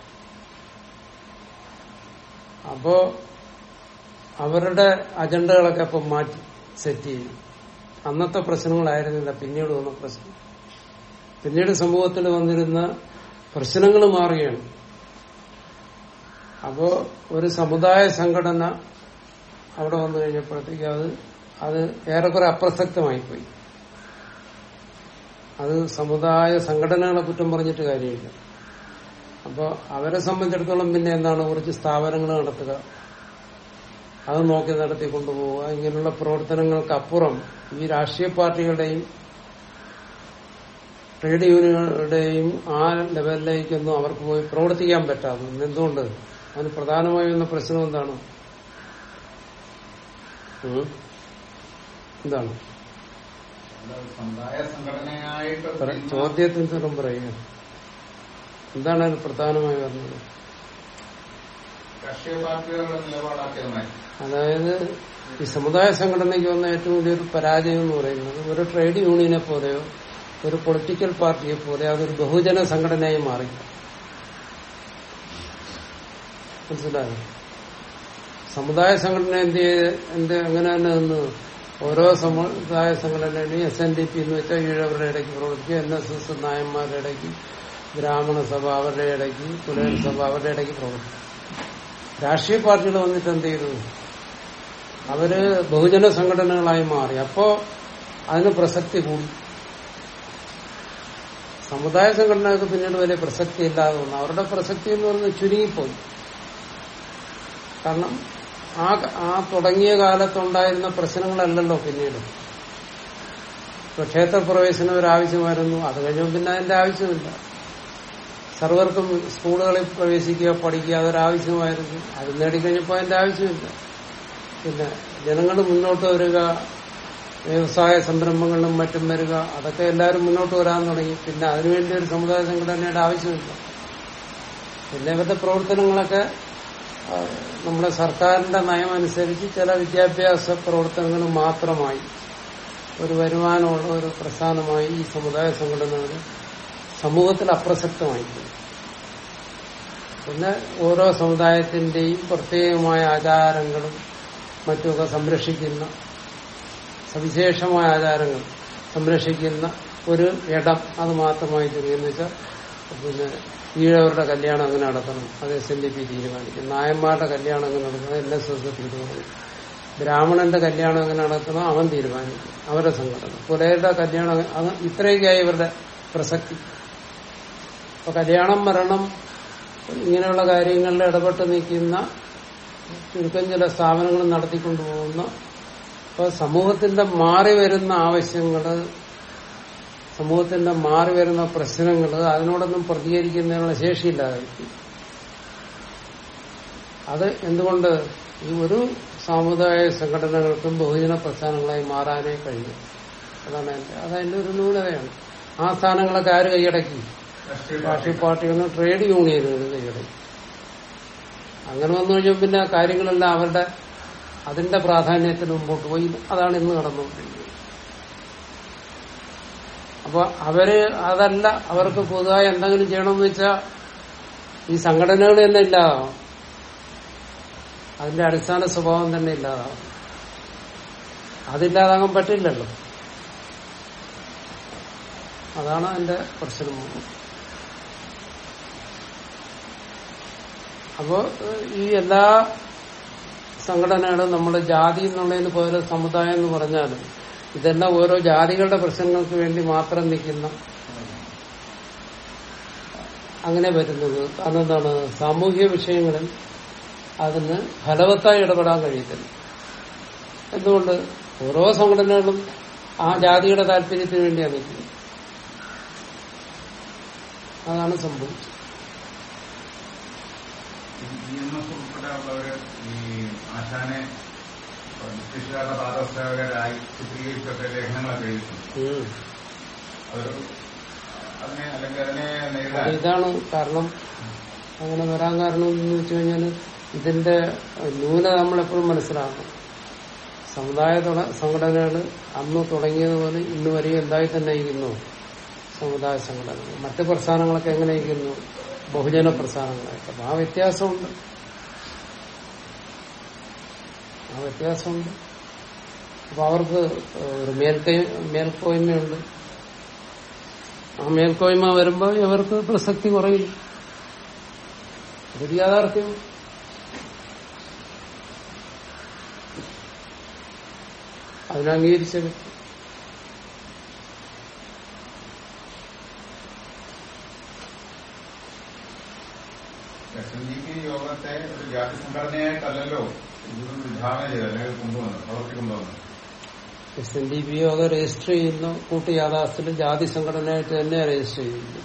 അപ്പോ അവരുടെ അജണ്ടകളൊക്കെ ഇപ്പം മാറ്റി സെറ്റ് ചെയ്തു അന്നത്തെ പ്രശ്നങ്ങളായിരുന്നില്ല പിന്നീട് വന്ന പ്രശ്നം പിന്നീട് സമൂഹത്തിൽ വന്നിരുന്ന പ്രശ്നങ്ങൾ മാറുകയാണ് അപ്പോ ഒരു സമുദായ സംഘടന അവിടെ വന്നു കഴിഞ്ഞപ്പോഴത്തേക്ക് അത് അത് ഏറെക്കുറെ അപ്രസക്തമായി പോയി അത് സമുദായ സംഘടനകളെ കുറ്റം പറഞ്ഞിട്ട് കാര്യമില്ല അപ്പൊ അവരെ സംബന്ധിച്ചിടത്തോളം പിന്നെ എന്താണ് കുറച്ച് സ്ഥാപനങ്ങൾ നടത്തുക അത് നോക്കി നടത്തി കൊണ്ടുപോവുക ഇങ്ങനെയുള്ള പ്രവർത്തനങ്ങൾക്ക് അപ്പുറം ഈ രാഷ്ട്രീയ പാർട്ടികളുടെയും ട്രേഡ് യൂണിയനുകളുടെയും ആ ലെവലിലേക്കൊന്നും അവർക്ക് പോയി പ്രവർത്തിക്കാൻ പറ്റാതെ എന്തുകൊണ്ട് അതിന് പ്രധാനമായും വന്ന പ്രശ്നം എന്താണ് ഉം? എന്താണ് അത് സമുദായ സംഘടനയായിട്ട് പറ- ചോദ്യത്തിന് ഉത്തരം പറയുക എന്താണ് അതിന് പ്രധാനമായി പറഞ്ഞത് രാഷ്ട്രീയ പാർട്ടികളുടെ നിലപാടാക്കിയത് മാറ്റി അതായത് ഈ സമുദായ സംഘടനയ്ക്ക് വന്ന ഏറ്റവും വലിയൊരു പരാജയം എന്ന് പറയുന്നത് ഒരു ട്രേഡ് യൂണിയനെ പോലെയോ ഒരു പൊളിറ്റിക്കൽ പാർട്ടിയെ പോലെ അതൊരു ബഹുജന സംഘടനയായി മാറി മനസ്സിലായോ സമുദായ സംഘടന എന്ത് ചെയ്ത് എന്ത് എങ്ങനെ തന്നെ നിന്ന് ഓരോ സമുദായ സംഘടനയും എസ് എൻ ഡി പി എന്ന് വെച്ചാൽ ഈഴവരുടെ ഇടയ്ക്ക് പ്രവർത്തിക്കും എൻ എസ് എസ് നായന്മാരുടെ ഇടയ്ക്ക് ബ്രാഹ്മണ സഭ അവരുടെ ഇടയ്ക്ക് പുലയൻ സഭ അവരുടെ ഇടയ്ക്ക് പ്രവർത്തിക്കും രാഷ്ട്രീയ പാർട്ടികൾ വന്നിട്ട് എന്ത് ചെയ്തു അവര് ബഹുജന സംഘടനകളായി മാറി അപ്പോ അതിന് പ്രസക്തി കൂടി സമുദായ സംഘടനകൾക്ക് പിന്നീട് വലിയ പ്രസക്തി ഇല്ലാതെ വന്നു അവരുടെ പ്രസക്തി എന്ന് പറയുന്നത് ചുരുങ്ങിപ്പോയി കാരണം ആ ആ തുടങ്ങിയ കാലത്തുണ്ടായിരുന്ന പ്രശ്നങ്ങളല്ലല്ലോ പിന്നീട് ഇപ്പൊ ക്ഷേത്രപ്രവേശനം ഒരു ആവശ്യമായിരുന്നു അത് കഴിഞ്ഞപ്പോൾ പിന്നെ അതിന്റെ ആവശ്യമില്ല സർവർക്കും സ്കൂളുകളിൽ പ്രവേശിക്കുക പഠിക്കുക അതൊരാവശ്യമായിരുന്നു അത് നേടിക്കഴിഞ്ഞപ്പോൾ അതിന്റെ ആവശ്യമില്ല പിന്നെ ജനങ്ങൾ മുന്നോട്ട് വരിക വ്യവസായ സംരംഭങ്ങളിലും മറ്റും വരിക അതൊക്കെ എല്ലാവരും മുന്നോട്ട് വരാൻ തുടങ്ങി പിന്നെ അതിനുവേണ്ടി ഒരു സമുദായ സംഘടനയുടെ ആവശ്യമില്ല പിന്നെ ഇവരുടെ പ്രവർത്തനങ്ങളൊക്കെ ആ, നമ്മുടെ സർക്കാരിന്റെ നയം അനുസരിച്ച് ചില വിദ്യാഭ്യാസ പ്രവർത്തനങ്ങൾ മാത്രമായി ഒരു വരുമാനമുള്ള ഒരു പ്രസ്ഥാനമായി ഈ സമുദായ സംഘടനകൾ സമൂഹത്തിൽ അപ്രസക്തമായിപ്പോയി പിന്നെ ഓരോ സമുദായത്തിന്റെയും പ്രത്യേകമായ ആചാരങ്ങളും മറ്റുമൊക്കെ സംരക്ഷിക്കുന്ന സവിശേഷമായ ആചാരങ്ങൾ സംരക്ഷിക്കുന്ന ഒരു ഇടം അത് മാത്രമായി തീരുകയെന്ന് വെച്ചാൽ പിന്നെ ഈഴവരുടെ കല്യാണം അങ്ങനെ നടത്തണം അത് എസ് എൻ ഡി പി തീരുമാനിക്കും നായന്മാരുടെ കല്യാണം അങ്ങനെ നടത്തണം എൻ എസ് എസ് തീരുമാനിക്കും ബ്രാഹ്മണന്റെ കല്യാണം എങ്ങനെ നടത്തണം അവൻ തീരുമാനിക്കും അവരുടെ സംഘടന പുലയരുടെ കല്യാണം അങ്ങ- അത് ഇത്രയൊക്കെയായി ഇവരുടെ പ്രസക്തി അപ്പൊ കല്യാണം മരണം ഇങ്ങനെയുള്ള കാര്യങ്ങളിൽ ഇടപെട്ട് നിൽക്കുന്ന ചുരുക്കം ചില സ്ഥാപനങ്ങൾ നടത്തിക്കൊണ്ടുപോകുന്ന അപ്പൊ സമൂഹത്തിന്റെ മാറി വരുന്ന ആവശ്യങ്ങള് സമൂഹത്തിന്റെ മാറി വരുന്ന പ്രശ്നങ്ങള് അതിനോടൊന്നും പ്രതികരിക്കുന്നതിനുള്ള ശേഷിയില്ലാതെ അത് എന്തുകൊണ്ട് ഈ ഒരു സാമുദായിക സംഘടനകൾക്കും ബഹുജന പ്രസ്ഥാനങ്ങളായി മാറാനേ കഴിയും അതാണ് എന്റെ അതതിന്റെ ഒരു ന്യൂനതയാണ് ആ സ്ഥാനങ്ങളൊക്കെ ആര് കൈയടക്കി രാഷ്ട്രീയ രാഷ്ട്രീയ പാർട്ടികളും ട്രേഡ് യൂണിയനുകൾ കൈയടക്കി അങ്ങനെ വന്നു കഴിഞ്ഞാൽ പിന്നെ ആ കാര്യങ്ങളെല്ലാം അവരുടെ അതിന്റെ പ്രാധാന്യത്തിന് മുമ്പോട്ട് പോയി അതാണ് ഇന്ന് നടന്നുകൊണ്ടിരിക്കുന്നത് അപ്പൊ അവര് അതല്ല അവർക്ക് പൊതുവായി എന്തെങ്കിലും ചെയ്യണമെന്ന് വെച്ചാൽ ഈ സംഘടനകൾ തന്നെ ഇല്ലാതാവും അതിന്റെ അടിസ്ഥാന സ്വഭാവം തന്നെ ഇല്ലാതാവും അതില്ലാതാകാൻ പറ്റില്ലല്ലോ അതാണ് അതിന്റെ പ്രശ്നം അപ്പോ ഏഹ്, ഈ എല്ലാ സംഘടനകളും നമ്മുടെ ജാതി എന്നുള്ളതിന് പകരം സമുദായം എന്ന് പറഞ്ഞാലും ഇതെല്ലാം ഓരോ ജാതികളുടെ പ്രശ്നങ്ങൾക്ക് വേണ്ടി മാത്രം നിൽക്കുന്ന അങ്ങനെ വരുന്നത് കാരണം എന്താണ് സാമൂഹിക വിഷയങ്ങളിൽ അതിന് ഫലവത്തായി ഇടപെടാൻ കഴിയത്തില്ല എന്തുകൊണ്ട് ഓരോ സംഘടനകളും ആ ജാതിയുടെ താല്പര്യത്തിന് വേണ്ടിയാണ് നിൽക്കുന്നത് അതാണ് സംഭവിച്ചത് ഇ എം എസ് ഉൾപ്പെടെയുള്ളവര് ഈ ആശാനെ ബ്രിട്ടീഷുകാരുടെ പാദസേവകരായി ചിത്രീകരിച്ചൊക്കെ ലേഖനങ്ങളൊക്കെ എഴുതിയിട്ടുണ്ട് ഉം. അതൊരു അതിനെ അല്ലെങ്കിൽ അതിനെ അത് നേരിടാൻ ഇതാണ് കാരണം അങ്ങനെ വരാൻ കാരണം എന്ന് വെച്ച് കഴിഞ്ഞാൽ ഇതിന്റെ ന്യൂനത നമ്മളെപ്പോഴും മനസ്സിലാക്കണം സമുദായ തുട- സംഘടനകൾ അന്ന് തുടങ്ങിയതുപോലെ ഇന്ന് വരെയും എന്തായി തന്നെ ഇരിക്കുന്നു സമുദായ സംഘടനകൾ മറ്റ് പ്രസ്ഥാനങ്ങളൊക്കെ എങ്ങനെ ഇരിക്കുന്നു ബഹുജന പ്രസ്ഥാനങ്ങളായിട്ട് അപ്പൊ ആ വ്യത്യാസമുണ്ട് ആ വ്യത്യാസമുണ്ട് അപ്പൊ അവർക്ക് ഒരു മേൽക്കൈ മേൽക്കോയ്മയുണ്ട് ആ മേൽക്കോയ്മ വരുമ്പോ ഇവർക്ക് പ്രസക്തി കുറയും അതൊരു യാഥാർത്ഥ്യം അതിനംഗീകരിച്ച വ്യക്തി എസ് എൻ ഡി പി യോഗത്തെ ഒരു ജാതി സംഘടനയായിട്ടല്ലല്ലോ ഇത് വിഭാവന ചെയ്ത് അല്ലെങ്കിൽ കൊണ്ടുവന്നത് പ്രവർത്തിക്കൊണ്ടുവന്നത് എസ് എൻ ഡി പി യോഗ രജിസ്റ്റർ ചെയ്യുന്ന കൂട്ടി യാഥാസ്ഥിലും ജാതി സംഘടനയായിട്ട് തന്നെ രജിസ്റ്റർ ചെയ്യുന്നു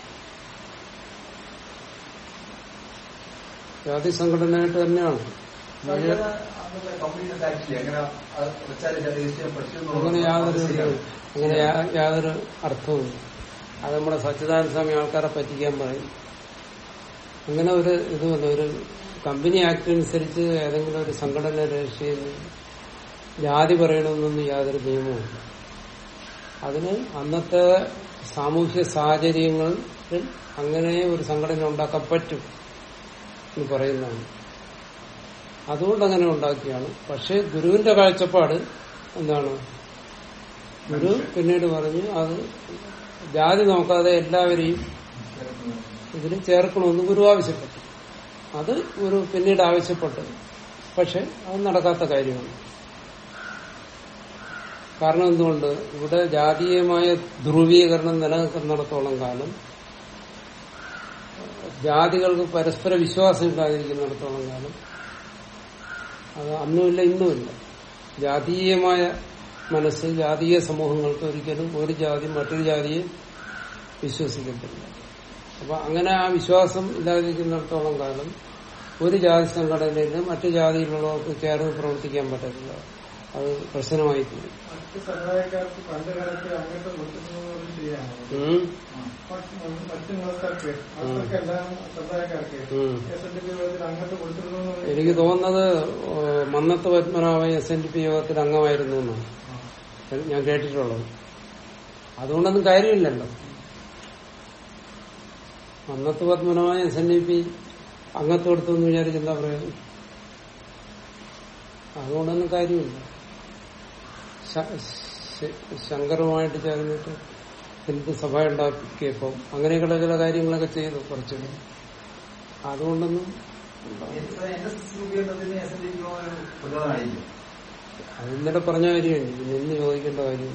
ജാതി സംഘടനയായിട്ട് തന്നെയാണ് കംപ്ലീറ്റ് ആക്ച്വലി എങ്ങനെ അത് വെച്ചാൽ രജിസ്റ്റർ അങ്ങനെ യാതൊരു അങ്ങനെ യാ- യാതൊരു അർത്ഥവുമില്ല അത് നമ്മുടെ സച്ചിദാനന്ദ സ്വാമി ആൾക്കാരെ പറ്റിക്കാൻ പറയും അങ്ങനെ ഒരു ഇതുമല്ല ഒരു കമ്പനി ആക്ട് അനുസരിച്ച് ഏതെങ്കിലും ഒരു സംഘടന രജിസ്റ്റർ ചെയ്യുന്ന ജാതി പറയണമെന്നൊന്നും യാതൊരു നിയമവുമില്ല അതിന് അന്നത്തെ സാമൂഹ്യ സാഹചര്യങ്ങളിൽ അങ്ങനെ ഒരു സംഘടന ഉണ്ടാക്കാൻ പറ്റും എന്ന് പറയുന്നതാണ് അതുകൊണ്ട് അങ്ങനെ ഉണ്ടാക്കിയാണ് പക്ഷെ ഗുരുവിന്റെ കാഴ്ചപ്പാട് എന്താണ് ഗുരു പിന്നീട് പറഞ്ഞു അത് ജാതി നോക്കാതെ എല്ലാവരെയും ഇതിൽ ചേർക്കണമെന്ന് ഗുരു ആവശ്യപ്പെട്ടു അത് ഗുരു പിന്നീട് ആവശ്യപ്പെട്ടു പക്ഷെ അത് നടക്കാത്ത കാര്യമാണ് കാരണം എന്തുകൊണ്ട് ഇവിടെ ജാതീയമായ ധ്രുവീകരണം നിലനിൽക്കുന്നിടത്തോളം കാലം ജാതികൾക്ക് പരസ്പര വിശ്വാസം ഇല്ലാതിരിക്കുന്നിടത്തോളം കാലം അത് അന്നുമില്ല ഇന്നുമില്ല ജാതീയമായ മനസ്സ് ജാതീയ സമൂഹങ്ങൾക്ക് ഒരിക്കലും ഒരു ജാതി മറ്റൊരു ജാതിയെ വിശ്വസിക്കത്തില്ല അപ്പൊ അങ്ങനെ ആ വിശ്വാസം ഇല്ലാതിരിക്കുന്നിടത്തോളം കാലം ഒരു ജാതി സംഘടനയിൽ മറ്റു ജാതിയിലുള്ളവർക്ക് ചേർന്ന് പ്രവർത്തിക്കാൻ പറ്റത്തില്ല അത് പ്രശ്നമായി തീരും മറ്റ് സമുദായക്കാർക്ക് പണ്ട് കാലത്ത് അങ്ങോട്ട് കൊടുക്കുന്നത് ശരിയാണ് ഉം. മറ്റ് മറ്റ് മതക്കാർക്ക് അവർക്കെല്ലാം സമുദായക്കാർക്ക് ഉം. എസ് എൻ ഡി പി യോഗത്തിൽ അങ്ങോട്ട് കൊടുത്തിരുന്നു എനിക്ക് തോന്നുന്നത് ഏഹ്, Mannath Padmanabhan S N D P യോഗത്തിൽ അംഗമായിരുന്നു എന്നാണ് ഞാൻ കേട്ടിട്ടുള്ളത് അതുകൊണ്ടൊന്നും കാര്യമില്ലല്ലോ Mannath Padmanabhan S N D P അംഗത്വം എടുത്തു എന്ന് വിചാരിച്ച് എന്താ പറയുക അതുകൊണ്ടൊന്നും കാര്യമില്ല ശ- ശ- ശങ്കറുമായിട്ട് ചേർന്നിട്ട് ഹിന്ദു സഭ ഉണ്ടാക്കിയപ്പോ അങ്ങനെയൊക്കെയുള്ള ചില കാര്യങ്ങളൊക്കെ ചെയ്തു കുറച്ചുകൂടി അതുകൊണ്ടൊന്നും എന്റെ രൂപീകരണത്തിന് എസ് എൻ ഡി പി ഒരു പ്രചോദനമായിരിക്കും അത് ഇന്നലെ പറഞ്ഞ കാര്യമാണ് പിന്നെ ഇന്ന് ചോദിക്കേണ്ട കാര്യം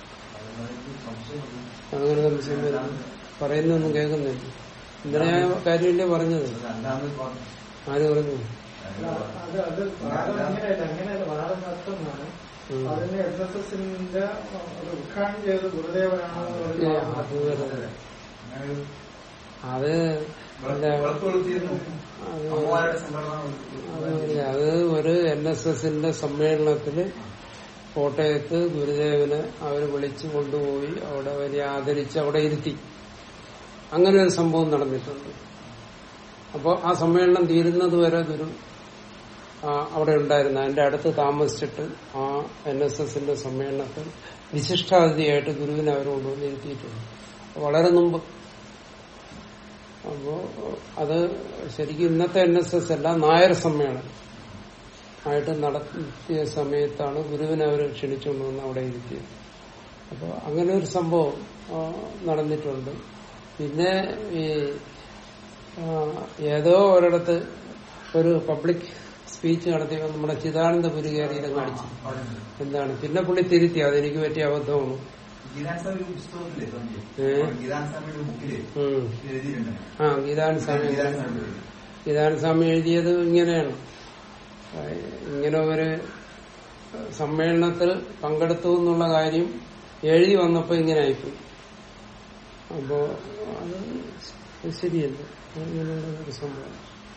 അങ്ങനെ സംശയം വരുന്നു പറയുന്നൊന്നും കേൾക്കുന്നില്ല ഇന്നലെ ഞാൻ കാര്യമില്ലേ പറഞ്ഞത് ആര് പറഞ്ഞു അത് അത് വാദം അങ്ങനെയല്ല അങ്ങനെയല്ല വാദം നടത്തുന്നതാണ് ഉം. അതിന് എസ് എസ് എസിന്റെ ഒരു ഉദ്ഘാടനം ചെയ്തത് ഗുരുദേവനാണെന്ന് ഏ, പറഞ്ഞ് അത് വെറുതെ. അത് അല്ല, വിളക്കൊളുത്തിയിരുന്നു അത് അമ്മമാരുടെ സംഘടന അത് അത് ഒരു എൻ എസ് എസിന്റെ സമ്മേളനത്തില് കോട്ടയത്ത് ഗുരുദേവനെ അവർ വിളിച്ചു കൊണ്ടുപോയി അവിടെ വലിയ ആദരിച്ച് അവിടെ ഇരുത്തി അങ്ങനെ ഒരു സംഭവം നടന്നിട്ടുണ്ട് അപ്പോൾ ആ സമ്മേളനം തീരുന്നത് വരെ ഗുരു ആ, അവിടെ ഉണ്ടായിരുന്നു അതിന്റെ അടുത്ത് താമസിച്ചിട്ട് ആ എൻ എസ് എസിന്റെ സമ്മേളനത്തിൽ വിശിഷ്ടാതിഥിയായിട്ട് ഗുരുവിനെ അവർ കൊണ്ടുവന്ന് ഇരുത്തിയിട്ടുണ്ട് വളരെ മുമ്പ് അപ്പോ അത് ശരിക്കും ഇന്നത്തെ എൻ എസ് എസ് അല്ല നായർ സമ്മേളനം ആയിട്ട് നടത്തിയ സമയത്താണ് ഗുരുവിനെ അവർ ക്ഷണിച്ചുകൊണ്ട് വന്ന് അവിടെ ഇരുത്തിയത് അപ്പോൾ അങ്ങനെ ഒരു സംഭവം ആ, നടന്നിട്ടുണ്ട് പിന്നെ ഈ ആ, ഏതോ ഒരിടത്ത് ഒരു പബ്ലിക് സ്പീച്ച് നടത്തിയപ്പോൾ നമ്മുടെ ചിദാനന്ദ പുരികാരിയിലും കാണിച്ചു എന്താണ് പിന്നെ പുള്ളി തിരുത്തി അതെനിക്ക് പറ്റിയ അബദ്ധമാണ് ഗീതാൻസ്വാമി പുസ്തകത്തില്ലേ സ്വാമിജി? ഏ? ഗീതാൻസ്വാമിയുടെ ബുക്കില് ഉം. എഴുതിയിട്ടുണ്ട് ആ ഗീതാൻ സ്വാമി ഗീതാൻസ്വാമി ഗീതാൻ സ്വാമി എഴുതിയത് ഇങ്ങനെയാണ് ആ, ഇങ്ങനെ ഒരു സമ്മേളനത്തിൽ പങ്കെടുത്തു എന്നുള്ള കാര്യം എഴുതി വന്നപ്പോ ഇങ്ങനെ ആയിപ്പോയി അപ്പോ അത് ശരിയല്ല അങ്ങനെയുള്ള ഒരു സംഭവം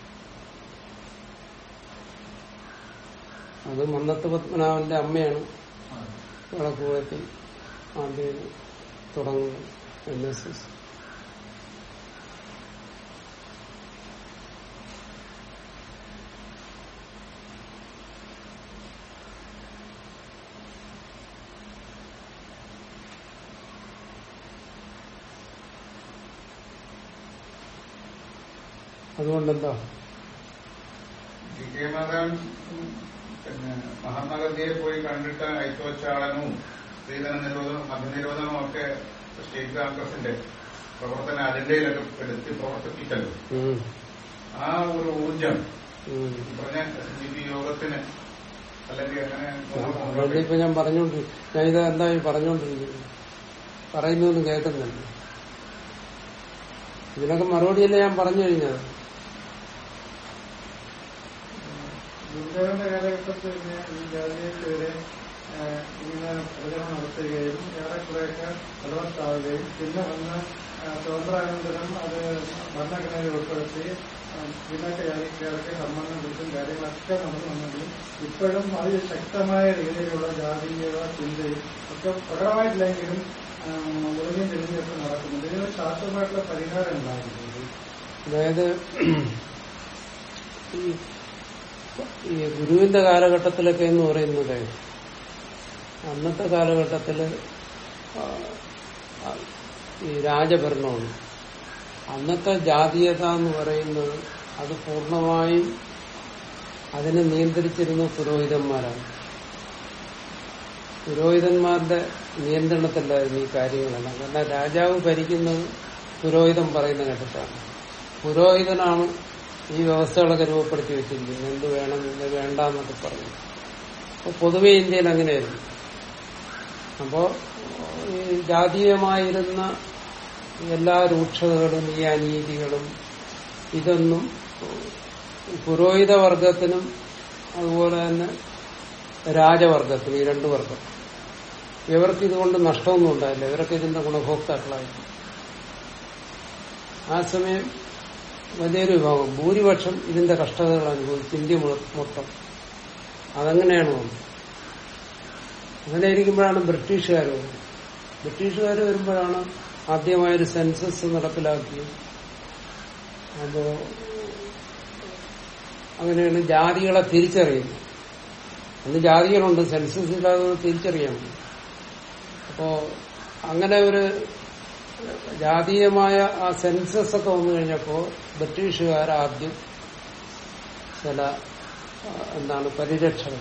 അത് മന്നത്ത് പത്മനാഭന്റെ അമ്മയാണ് വിളക്കുകുളത്തിൽ ആദ്യം തുടങ്ങുന്നത് എൻ എസ് എസ് അതുകൊണ്ടെന്താ ടി കെ മാധവൻ ഉം, പിന്നെ മഹാത്മാഗാന്ധിയെ പോയി കണ്ടിട്ട് ഐക്യവച്ചാളനും സ്ത്രീധന നിരോധനം മദ്യനിരോധനവും ഒക്കെ സ്റ്റേറ്റ് കോൺഗ്രസിന്റെ പ്രവർത്തന അജണ്ടയിലൊക്കെ എടുത്ത് പ്രവർത്തിപ്പിച്ചല്ലോ ഉം. ആ ഒരു ഊർജം ഉം. ഈ പറഞ്ഞ എസ് ഡി പി യോഗത്തിന് അല്ലെങ്കിൽ അങ്ങനെ അതുകൊണ്ട് ഇപ്പൊ ഞാൻ പറഞ്ഞോണ്ട് ഞാൻ ഇത് എന്തായി പറഞ്ഞോണ്ടിരിക്കുന്നത് പറയുന്നൊന്നും കേൾക്കുന്നുണ്ട് ഇതിനൊക്കെ മറുപടിയല്ലേ ഞാൻ പറഞ്ഞു കഴിഞ്ഞത് ഗുരുദേവന്റെ കാലഘട്ടത്തിൽ തന്നെ ഈ ജാതിയെതിരെ ഏഹ്, ഇങ്ങനെ പ്രചരണം നടത്തുകയും ഏറെക്കുറെയൊക്കെ ഫലവത്താവുകയും പിന്നെ വന്ന് ഏഹ്, സ്വാതന്ത്ര്യാനന്തരം അത് ഭരണഘടനയിൽ ഉൾപ്പെടുത്തി ഏഹ്, പിന്നൊക്കെ ജാതിക്കാർക്ക് സമ്മാനം കൊടുത്തും കാര്യങ്ങളൊക്കെ നടന്നു വന്നെങ്കിലും ഇപ്പോഴും അതിൽ ശക്തമായ രീതിയിലുള്ള ജാതീയത ചിന്തയും ഒക്കെ പ്രകടമായിട്ടില്ലെങ്കിലും ഒളിഞ്ഞും തെളിഞ്ഞൊക്കെ നടക്കുന്നുണ്ട് ഇതിനൊരു ശാസ്ത്രമായിട്ടുള്ള പരിഹാരം ഉണ്ടാകുന്നത് അതായത് ഈ ഈ ഗുരുവിന്റെ കാലഘട്ടത്തിലൊക്കെ എന്ന് പറയുന്നത് അന്നത്തെ കാലഘട്ടത്തില് ആ, ആ, ഈ രാജഭരണമാണ് അന്നത്തെ ജാതീയത എന്ന് പറയുന്നത് അത് പൂർണ്ണമായും അതിനെ നിയന്ത്രിച്ചിരുന്ന പുരോഹിതന്മാരാണ് പുരോഹിതന്മാരുടെ നിയന്ത്രണത്തിലായിരുന്നു ഈ കാര്യങ്ങളെല്ലാം കാരണം രാജാവ് ഭരിക്കുന്നത് പുരോഹിതൻ പറയുന്ന കേട്ടിട്ടാണ് പുരോഹിതനാണ് ഈ വ്യവസ്ഥകളൊക്കെ രൂപപ്പെടുത്തി വെച്ചിരിക്കുന്നത് എന്ത് വേണം എന്ത് വേണ്ട എന്നൊക്കെ പറഞ്ഞു അപ്പൊ പൊതുവെ ഇന്ത്യയിൽ അങ്ങനെയായിരുന്നു അപ്പോ ഈ ജാതീയമായിരുന്ന എല്ലാ രൂക്ഷതകളും ഈ അനീതികളും ഇതൊന്നും പുരോഹിത വർഗത്തിനും അതുപോലെ തന്നെ രാജവർഗത്തിനും ഈ രണ്ടു വർഗം ഇവർക്ക് ഇതുകൊണ്ട് നഷ്ടമൊന്നും ഉണ്ടായില്ല ഇവരൊക്കെ ഇതിന്റെ ഗുണഭോക്താക്കളായി ആ സമയം വലിയൊരു വിഭാഗം ഭൂരിപക്ഷം ഇതിന്റെ കഷ്ടതകൾ അനുഭവിച്ചു ഇന്ത്യ മൊ- മൊത്തം അതങ്ങനെയാണ് വന്നത് അങ്ങനെ ഇരിക്കുമ്പോഴാണ് ബ്രിട്ടീഷുകാർ വരുന്നത് ബ്രിട്ടീഷുകാർ വരുമ്പോഴാണ് ആദ്യമായൊരു സെൻസസ് നടപ്പിലാക്കിയത് അപ്പോ അങ്ങനെയാണ് ജാതികളെ തിരിച്ചറിയുന്നത് അന്ന് ജാതികളുണ്ട് സെൻസസ് ഇല്ലാതെ തിരിച്ചറിയാൻ പറ്റും അപ്പോ അങ്ങനെ ഒരു ജാതീയമായ ആ സെൻസസ് ഒക്കെ വന്നു കഴിഞ്ഞപ്പോ ബ്രിട്ടീഷുകാർ ആദ്യം ചില ആ, എന്താണ് പരിരക്ഷകൾ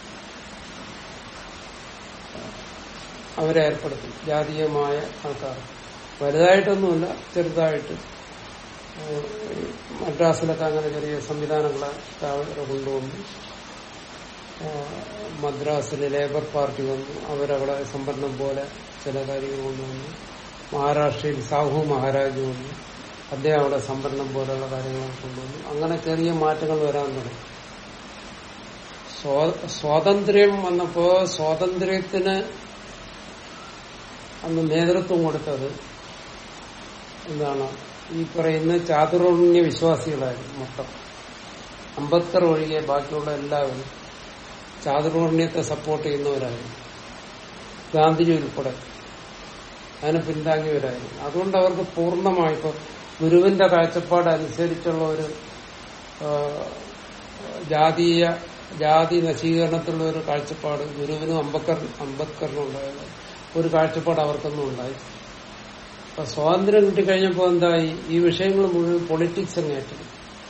അവരെ ഏർപ്പെടുത്തി ജാതീയമായ ആൾക്കാർ വലുതായിട്ടൊന്നുമില്ല ചെറുതായിട്ട് ഏഹ്, മദ്രാസിലൊക്കെ അങ്ങനെ ചെറിയ സംവിധാനങ്ങളൊക്കെ അവരെ കൊണ്ടുവന്നു ഏഹ്, മദ്രാസിൽ ലേബർ പാർട്ടി വന്നു അവരവിടെ സംവരണം പോലെ ചില കാര്യങ്ങൾ കൊണ്ടുവന്നു മഹാരാഷ്ട്രയിൽ സാഹു മഹാരാജ് വന്നു അദ്ദേഹം അവിടെ സംവരണം പോലെയുള്ള കാര്യങ്ങൾ കൊണ്ടുവന്നു അങ്ങനെ ചെറിയ മാറ്റങ്ങൾ വരാൻ തുടങ്ങി സ്വാ- സ്വാതന്ത്ര്യം വന്നപ്പോ സ്വാതന്ത്ര്യത്തിന് അന്ന് നേതൃത്വം കൊടുത്തത് എന്താണ് ഈ പറയുന്ന ചാതുർണ്യ വിശ്വാസികളായിരുന്നു മൊത്തം അംബേദ്കർ ഒഴികെ ബാക്കിയുള്ള എല്ലാവരും ചാതുർവർണ്ണ്യത്തെ സപ്പോർട്ട് ചെയ്യുന്നവരായിരുന്നു ഗാന്ധിജി ഉൾപ്പെടെ അതിനെ പിന്താങ്ങിയവരായിരുന്നു അതുകൊണ്ട് അവർക്ക് പൂർണ്ണമായി ഇപ്പൊ ഗുരുവിന്റെ കാഴ്ചപ്പാട് അനുസരിച്ചുള്ള ഒരു ആ, ജാതീയ ജാതി നശീകരണത്തിലുള്ള ഒരു കാഴ്ചപ്പാട് ഗുരുവിനും അംബേദ്കർ അംബേദ്കറിനും ഉണ്ടായത് ഒരു കാഴ്ചപ്പാട് അവർക്കൊന്നും ഉണ്ടായി അപ്പൊ സ്വാതന്ത്ര്യം കിട്ടിക്കഴിഞ്ഞപ്പോ എന്തായി ഈ വിഷയങ്ങൾ മുഴുവൻ പൊളിറ്റിക്സ് അങ്ങ് ഏറ്റെടുത്തു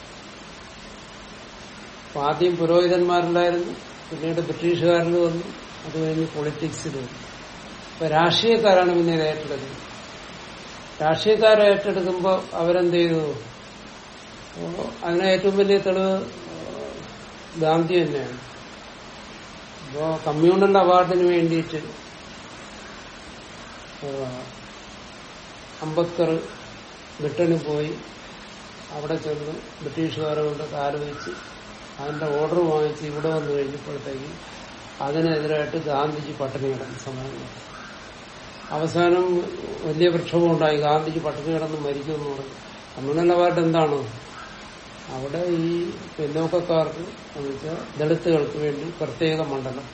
അപ്പൊ ആദ്യം പുരോഹിതന്മാരുണ്ടായിരുന്നു പിന്നീട് ബ്രിട്ടീഷുകാരിൽ വന്നു അത് കഴിഞ്ഞ് പൊളിറ്റിക്സിൽ വന്നു അപ്പൊ രാഷ്ട്രീയക്കാരാണ് പിന്നെ ഇത് ഏറ്റെടുക്കുന്നത് രാഷ്ട്രീയക്കാരെ ഏറ്റെടുക്കുമ്പോൾ അവരെന്ത് ചെയ്തു അപ്പോ അതിന് ഏറ്റവും വലിയ തെളിവ് ഗാന്ധി തന്നെയാണ് അപ്പോ കമ്മ്യൂണൽ അവാർഡിന് വേണ്ടിയിട്ട് ഏഹ്, അംബേദ്കർ ബ്രിട്ടനിൽ പോയി അവിടെ ചെന്ന് ബ്രിട്ടീഷുകാരോട് ആലോചിച്ച് അതിന്റെ ഓർഡർ വാങ്ങിച്ച് ഇവിടെ വന്നു കഴിഞ്ഞപ്പോഴത്തേക്ക് അതിനെതിരായിട്ട് ഗാന്ധിജി പട്ടിണി കിടന്ന സമയങ്ങൾ അവസാനം വലിയ പ്രക്ഷോഭം ഉണ്ടായി ഗാന്ധിജി പട്ടിണി കിടന്ന് മരിക്കുമെന്ന് പറഞ്ഞു കമ്മ്യൂണൽ അവാർഡ് എന്താണ് അവിടെ ഈ പിന്നോക്കക്കാർക്ക് എന്നുവെച്ചാൽ ദളിത്തുകൾക്ക് വേണ്ടി പ്രത്യേക മണ്ഡലം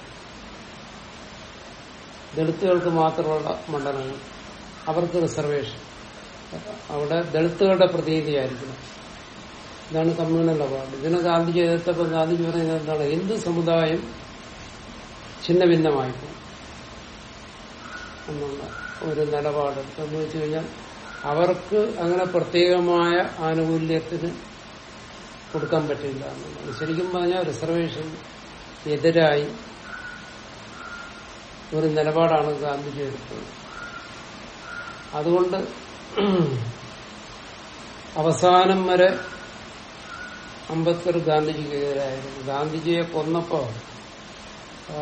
ദളിത്തുകൾക്ക് മാത്രമുള്ള മണ്ഡലങ്ങൾ അവർക്ക് റിസർവേഷൻ അവിടെ ദളിത്തുകളുടെ പ്രതിനിധിയായിരിക്കണം ഇതാണ് കമ്മ്യൂണൽ അവാർഡ് ഇതിനെ ഗാന്ധിജി എതിർത്തപ്പോൾ ഗാന്ധിജി പറയുന്നത് എന്താണ് ഹിന്ദു സമുദായം ഛിന്ന ഭിന്നമായിപ്പോ എന്നുള്ള ഒരു നിലപാടെടുത്ത് എന്ന് വെച്ച് കഴിഞ്ഞാൽ അവർക്ക് അങ്ങനെ പ്രത്യേകമായ ആനുകൂല്യത്തിന് കൊടുക്കാൻ പറ്റില്ല എന്നുള്ളത് ശരിക്കും പറഞ്ഞാൽ റിസർവേഷൻ എതിരായി ഒരു നിലപാടാണ് ഗാന്ധിജി എടുത്തത് അതുകൊണ്ട് അവസാനം വരെ അംബേദ്കർ ഗാന്ധിജിക്ക് എതിരായിരുന്നു ഗാന്ധിജിയെ കൊന്നപ്പോ ആ,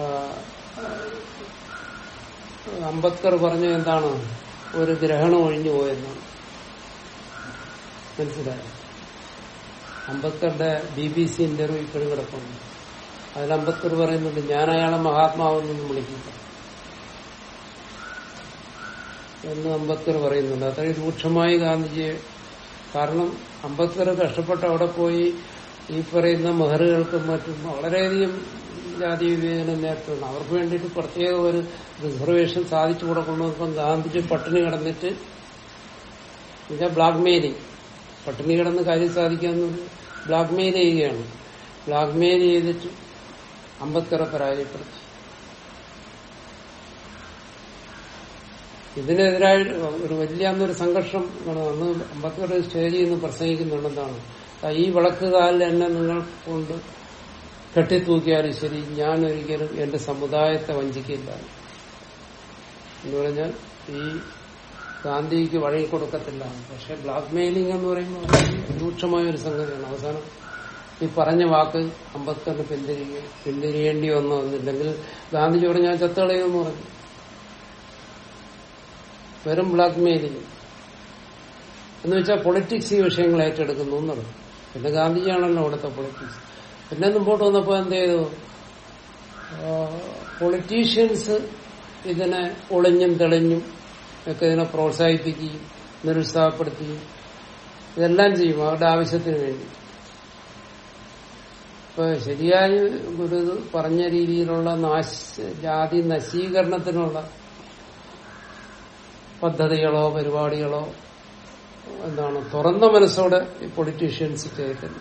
അംബേദ്കർ പറഞ്ഞത് എന്താണ് ഒരു ഗ്രഹണം ഒഴിഞ്ഞു പോയെന്നാണ് മനസ്സിലായോ അംബേദ്കറുടെ ബി ബി സി ഇന്റർവ്യൂ ഇപ്പോഴും കിടക്കുന്നു അതിൽ അംബേദ്കർ പറയുന്നുണ്ട് ഞാൻ അയാളെ മഹാത്മാവെന്നൊന്നും വിളിക്കില്ല എന്ന് അംബേദ്കർ പറയുന്നുണ്ട് അത്രയും രൂക്ഷമായി ഗാന്ധിജിയെ കാരണം അംബേദ്കർ കഷ്ടപ്പെട്ട് അവിടെ പോയി ഈ പറയുന്ന മെഹറുകൾക്കും മറ്റും വളരെയധികം ജാതി വിവേചനം നേരിട്ടുണ്ട് അവർക്ക് വേണ്ടിയിട്ട് പ്രത്യേക ഒരു റിസർവേഷൻ സാധിച്ചു കൊടുക്കുന്നപ്പം ഗാന്ധിജി പട്ടിണി കിടന്നിട്ട് ഇത് ബ്ലാക്ക് മെയിലിംഗ് പട്ടിണി കിടന്ന് കാര്യം സാധിക്കാന്ന് ബ്ലാക്ക് മെയിൽ ചെയ്യുകയാണ് ബ്ലാക്ക് മെയിൽ ചെയ്തിട്ട് അംബേദ്കറെ പരാജയപ്പെടുത്തി ഇതിനെതിരായി ഒരു വലിയ അന്നൊരു സംഘർഷം നടന്നു. അന്ന് അംബേദ്കർ സ്റ്റേജിൽ നിന്ന് പ്രസംഗിക്കുന്നുണ്ടെന്താണ് "ദാ ഈ വിളക്ക് കാലിൽ എന്നെ നിങ്ങൾ കൊണ്ട് കെട്ടിത്തൂക്കിയാലും ശരി ഞാൻ ഒരിക്കലും എന്റെ സമുദായത്തെ വഞ്ചിക്കില്ല എന്ന് പറഞ്ഞാൽ ഈ ഗാന്ധിക്ക് വഴി കൊടുക്കത്തില്ല പക്ഷെ ബ്ലാക്ക് മെയിലിംഗ് എന്ന് പറയുമ്പോൾ അത് രൂക്ഷമായ ഒരു സംഗതിയാണ് അവസാനം ഈ പറഞ്ഞ വാക്ക് അംബേദ്കറിന് പിന്തിരിക പിന്തിരിയേണ്ടി വന്നു വന്നില്ലെങ്കിൽ ഗാന്ധിജി പറഞ്ഞു ഞാൻ ചത്തളയെന്ന് പറഞ്ഞു വെറും ബ്ലാക്ക് മെയിലിംഗ് എന്ന് വെച്ചാൽ പൊളിറ്റിക്സ് ഈ വിഷയങ്ങൾ ഏറ്റെടുക്കുന്നു എന്നുള്ളത് പിന്നെ ഗാന്ധിജിയാണല്ലോ അവിടുത്തെ പൊളിറ്റിക്സ് പിന്നെ മുമ്പോട്ട് വന്നപ്പോ എന്ത് ചെയ്തു പൊളിറ്റീഷ്യൻസ് ഇതിനെ ഒളിഞ്ഞും തെളിഞ്ഞും ഒക്കെ ഇതിനെ പ്രോത്സാഹിപ്പിക്കുകയും നിരുത്സാഹപ്പെടുത്തുകയും ഇതെല്ലാം ചെയ്യും അവരുടെ ആവശ്യത്തിന് വേണ്ടി ഇപ്പൊ ശരിയായി ഗുരു പറഞ്ഞ രീതിയിലുള്ള നാശ ജാതി നശീകരണത്തിനുള്ള പദ്ധതികളോ പരിപാടികളോ എന്താണ് തുറന്ന മനസ്സോടെ ഈ പൊളിറ്റീഷ്യൻസ് ചെയ്തില്ല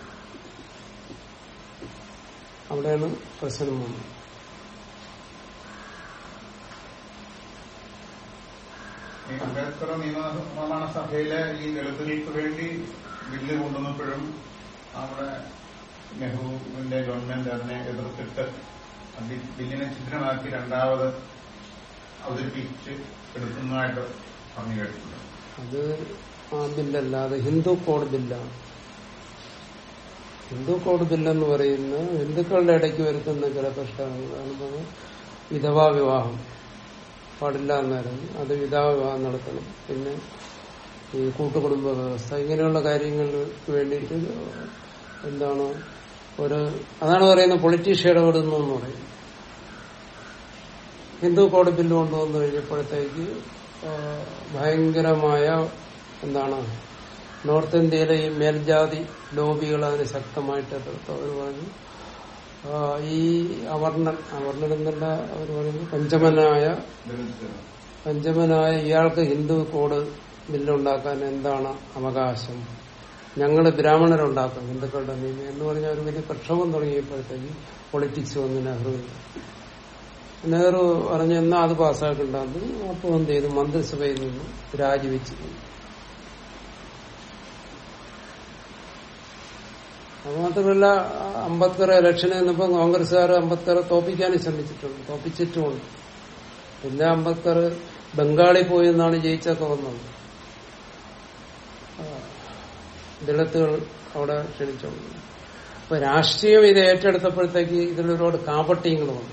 അവിടെയാണ് പ്രശ്നം വന്നത് ഈ അംബേദ്കർ നിയമനിർമ്മാണ സഭയിലെ ഈ ദളിതുകൾക്ക് വേണ്ടി ബില്ല് കൊണ്ടുവന്നപ്പോഴും അവിടെ നെഹ്റുവിന്റെ ഗവൺമെന്റ് അതിനെ എതിർത്തിട്ട് അത് ഈ ബില്ലിനെ ഛിദ്രമാക്കി രണ്ടാമത് അവതരിപ്പിച്ച് എടുക്കുന്നതായിട്ട് പറഞ്ഞു കേട്ടിട്ടുണ്ട് അത് ആ ബില്ലല്ല അത് ഹിന്ദു കോഡ് ബില്ലാണ് ഹിന്ദു കോഡ് ബില്ലെന്ന് പറയുന്നത് ഹിന്ദുക്കളുടെ ഇടയ്ക്ക് വരുത്തുന്ന ചില പ്രശ്നങ്ങളാണ് വിധവാ വിവാഹം പാടില്ല എന്നായിരുന്നു അത് വിധവാ വിവാഹം നടത്തണം പിന്നെ ഈ കൂട്ടുകുടുംബ വ്യവസ്ഥ ഇങ്ങനെയുള്ള കാര്യങ്ങൾക്ക് വേണ്ടിയിട്ട് എന്താണ് ഒരു അതാണ് പറയുന്നത് പൊളിറ്റീഷ്യൻ ഇടപെടുന്നു എന്ന് പറയുന്നത് ഹിന്ദു കോഡ് ബില്ല് കൊണ്ടുവന്നു കഴിഞ്ഞപ്പോഴത്തേക്ക് ആ, ഭയങ്കരമായ എന്താണ് നോർത്ത് ഇന്ത്യയിലെ ഈ മേൽജാതി ലോബികൾ അതിന് ശക്തമായിട്ട് എതിർത്തു അവർ പറഞ്ഞു ആ, ഈ അവർണൻ അവർണൻ എന്നല്ല അവർ പറയുന്നത് പഞ്ചമനായ ദളിത് പഞ്ചമനായ ഇയാൾക്ക് ഹിന്ദു കോഡ് ബില്ലുണ്ടാക്കാൻ എന്താണ് അവകാശം ഞങ്ങൾ ബ്രാഹ്മണരുണ്ടാക്കും ഹിന്ദുക്കളുടെ നിയമം എന്ന് പറഞ്ഞ ഒരു വലിയ പ്രക്ഷോഭം തുടങ്ങിയപ്പോഴത്തേക്ക് പൊളിറ്റിക്സ് വന്ന് നെഹ്റുവിൽ നെഹ്റു പറഞ്ഞു എന്നാ അത് പാസ്സാക്കണ്ടെന്ന് അപ്പോൾ എന്ത് ചെയ്തു മന്ത്രിസഭയിൽ നിന്ന് രാജിവെച്ചു അത് മാത്രമല്ല അംബേദ്കർ ഇലക്ഷൻ എന്നപ്പോ കോൺഗ്രസ്സുകാർ അംബേദ്കറെ തോപ്പിക്കാനും ശ്രമിച്ചിട്ടുണ്ട് തോപ്പിച്ചിട്ടുമുണ്ട് പിന്നെ അംബേദ്കർ ബംഗാളിൽ പോയി എന്നാണ് ജയിച്ചൊക്കെ വന്നത് ആ, ദളിത്തുകൾ അവിടെ ക്ഷണിച്ചോണ്ട് അപ്പൊ രാഷ്ട്രീയം ഇത് ഏറ്റെടുത്തപ്പോഴത്തേക്ക് ഇതിലൊരുപാട് കാപട്യങ്ങൾ വന്നു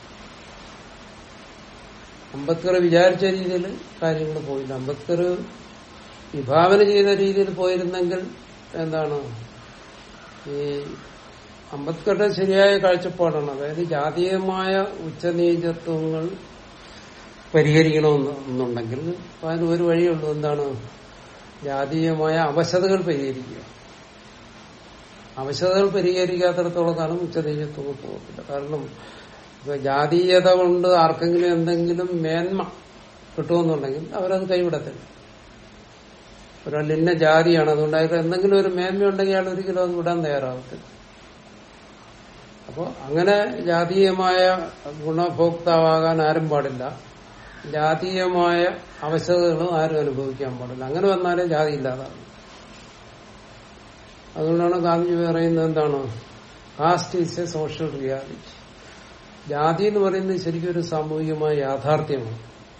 അംബേദ്കർ വിചാരിച്ച രീതിയിൽ കാര്യങ്ങൾ പോയില്ല അംബേദ്കർ വിഭാവന ചെയ്ത രീതിയിൽ പോയിരുന്നെങ്കിൽ എന്താണ് ഈ അംബേദ്കറുടെ ശരിയായ കാഴ്ചപ്പാടാണ് അതായത് ജാതീയമായ ഉച്ചനീചത്വങ്ങൾ പരിഹരിക്കണമെന്ന് എന്നുണ്ടെങ്കിൽ അപ്പൊ അതിന് ഒരു വഴിയുള്ളൂ എന്താണ് ജാതീയമായ അവശതകൾ പരിഹരിക്കുക അവശതകൾ പരിഹരിക്കാത്തിടത്തോളം കാലം ഉച്ചനീചത്വം പോകത്തില്ല കാരണം ഇപ്പൊ ജാതീയത കൊണ്ട് ആർക്കെങ്കിലും എന്തെങ്കിലും മേന്മ കിട്ടുമെന്നുണ്ടെങ്കിൽ അവരത് കൈവിടത്തില്ല ഒരാൾ ഇന്ന ജാതിയാണ് അതുകൊണ്ട് അയാൾക്ക് എന്തെങ്കിലും ഒരു മേന്മ ഉണ്ടെങ്കിൽ അയാൾ ഒരിക്കലും അത് വിടാൻ തയ്യാറാവത്തില്ല അപ്പോൾ അങ്ങനെ ജാതീയമായ ഗുണഭോക്താവാകാൻ ആരും പാടില്ല ജാതീയമായ അവശതകളും ആരും അനുഭവിക്കാൻ പാടില്ല അങ്ങനെ വന്നാലേ ജാതി ഇല്ലാതാകും അതുകൊണ്ടാണ് ഗാന്ധിജി പറയുന്നത് എന്താണ് caste is a social reality ജാതി എന്ന് പറയുന്നത് ശരിക്കും ഒരു സാമൂഹികമായ യാഥാർത്ഥ്യമാണ്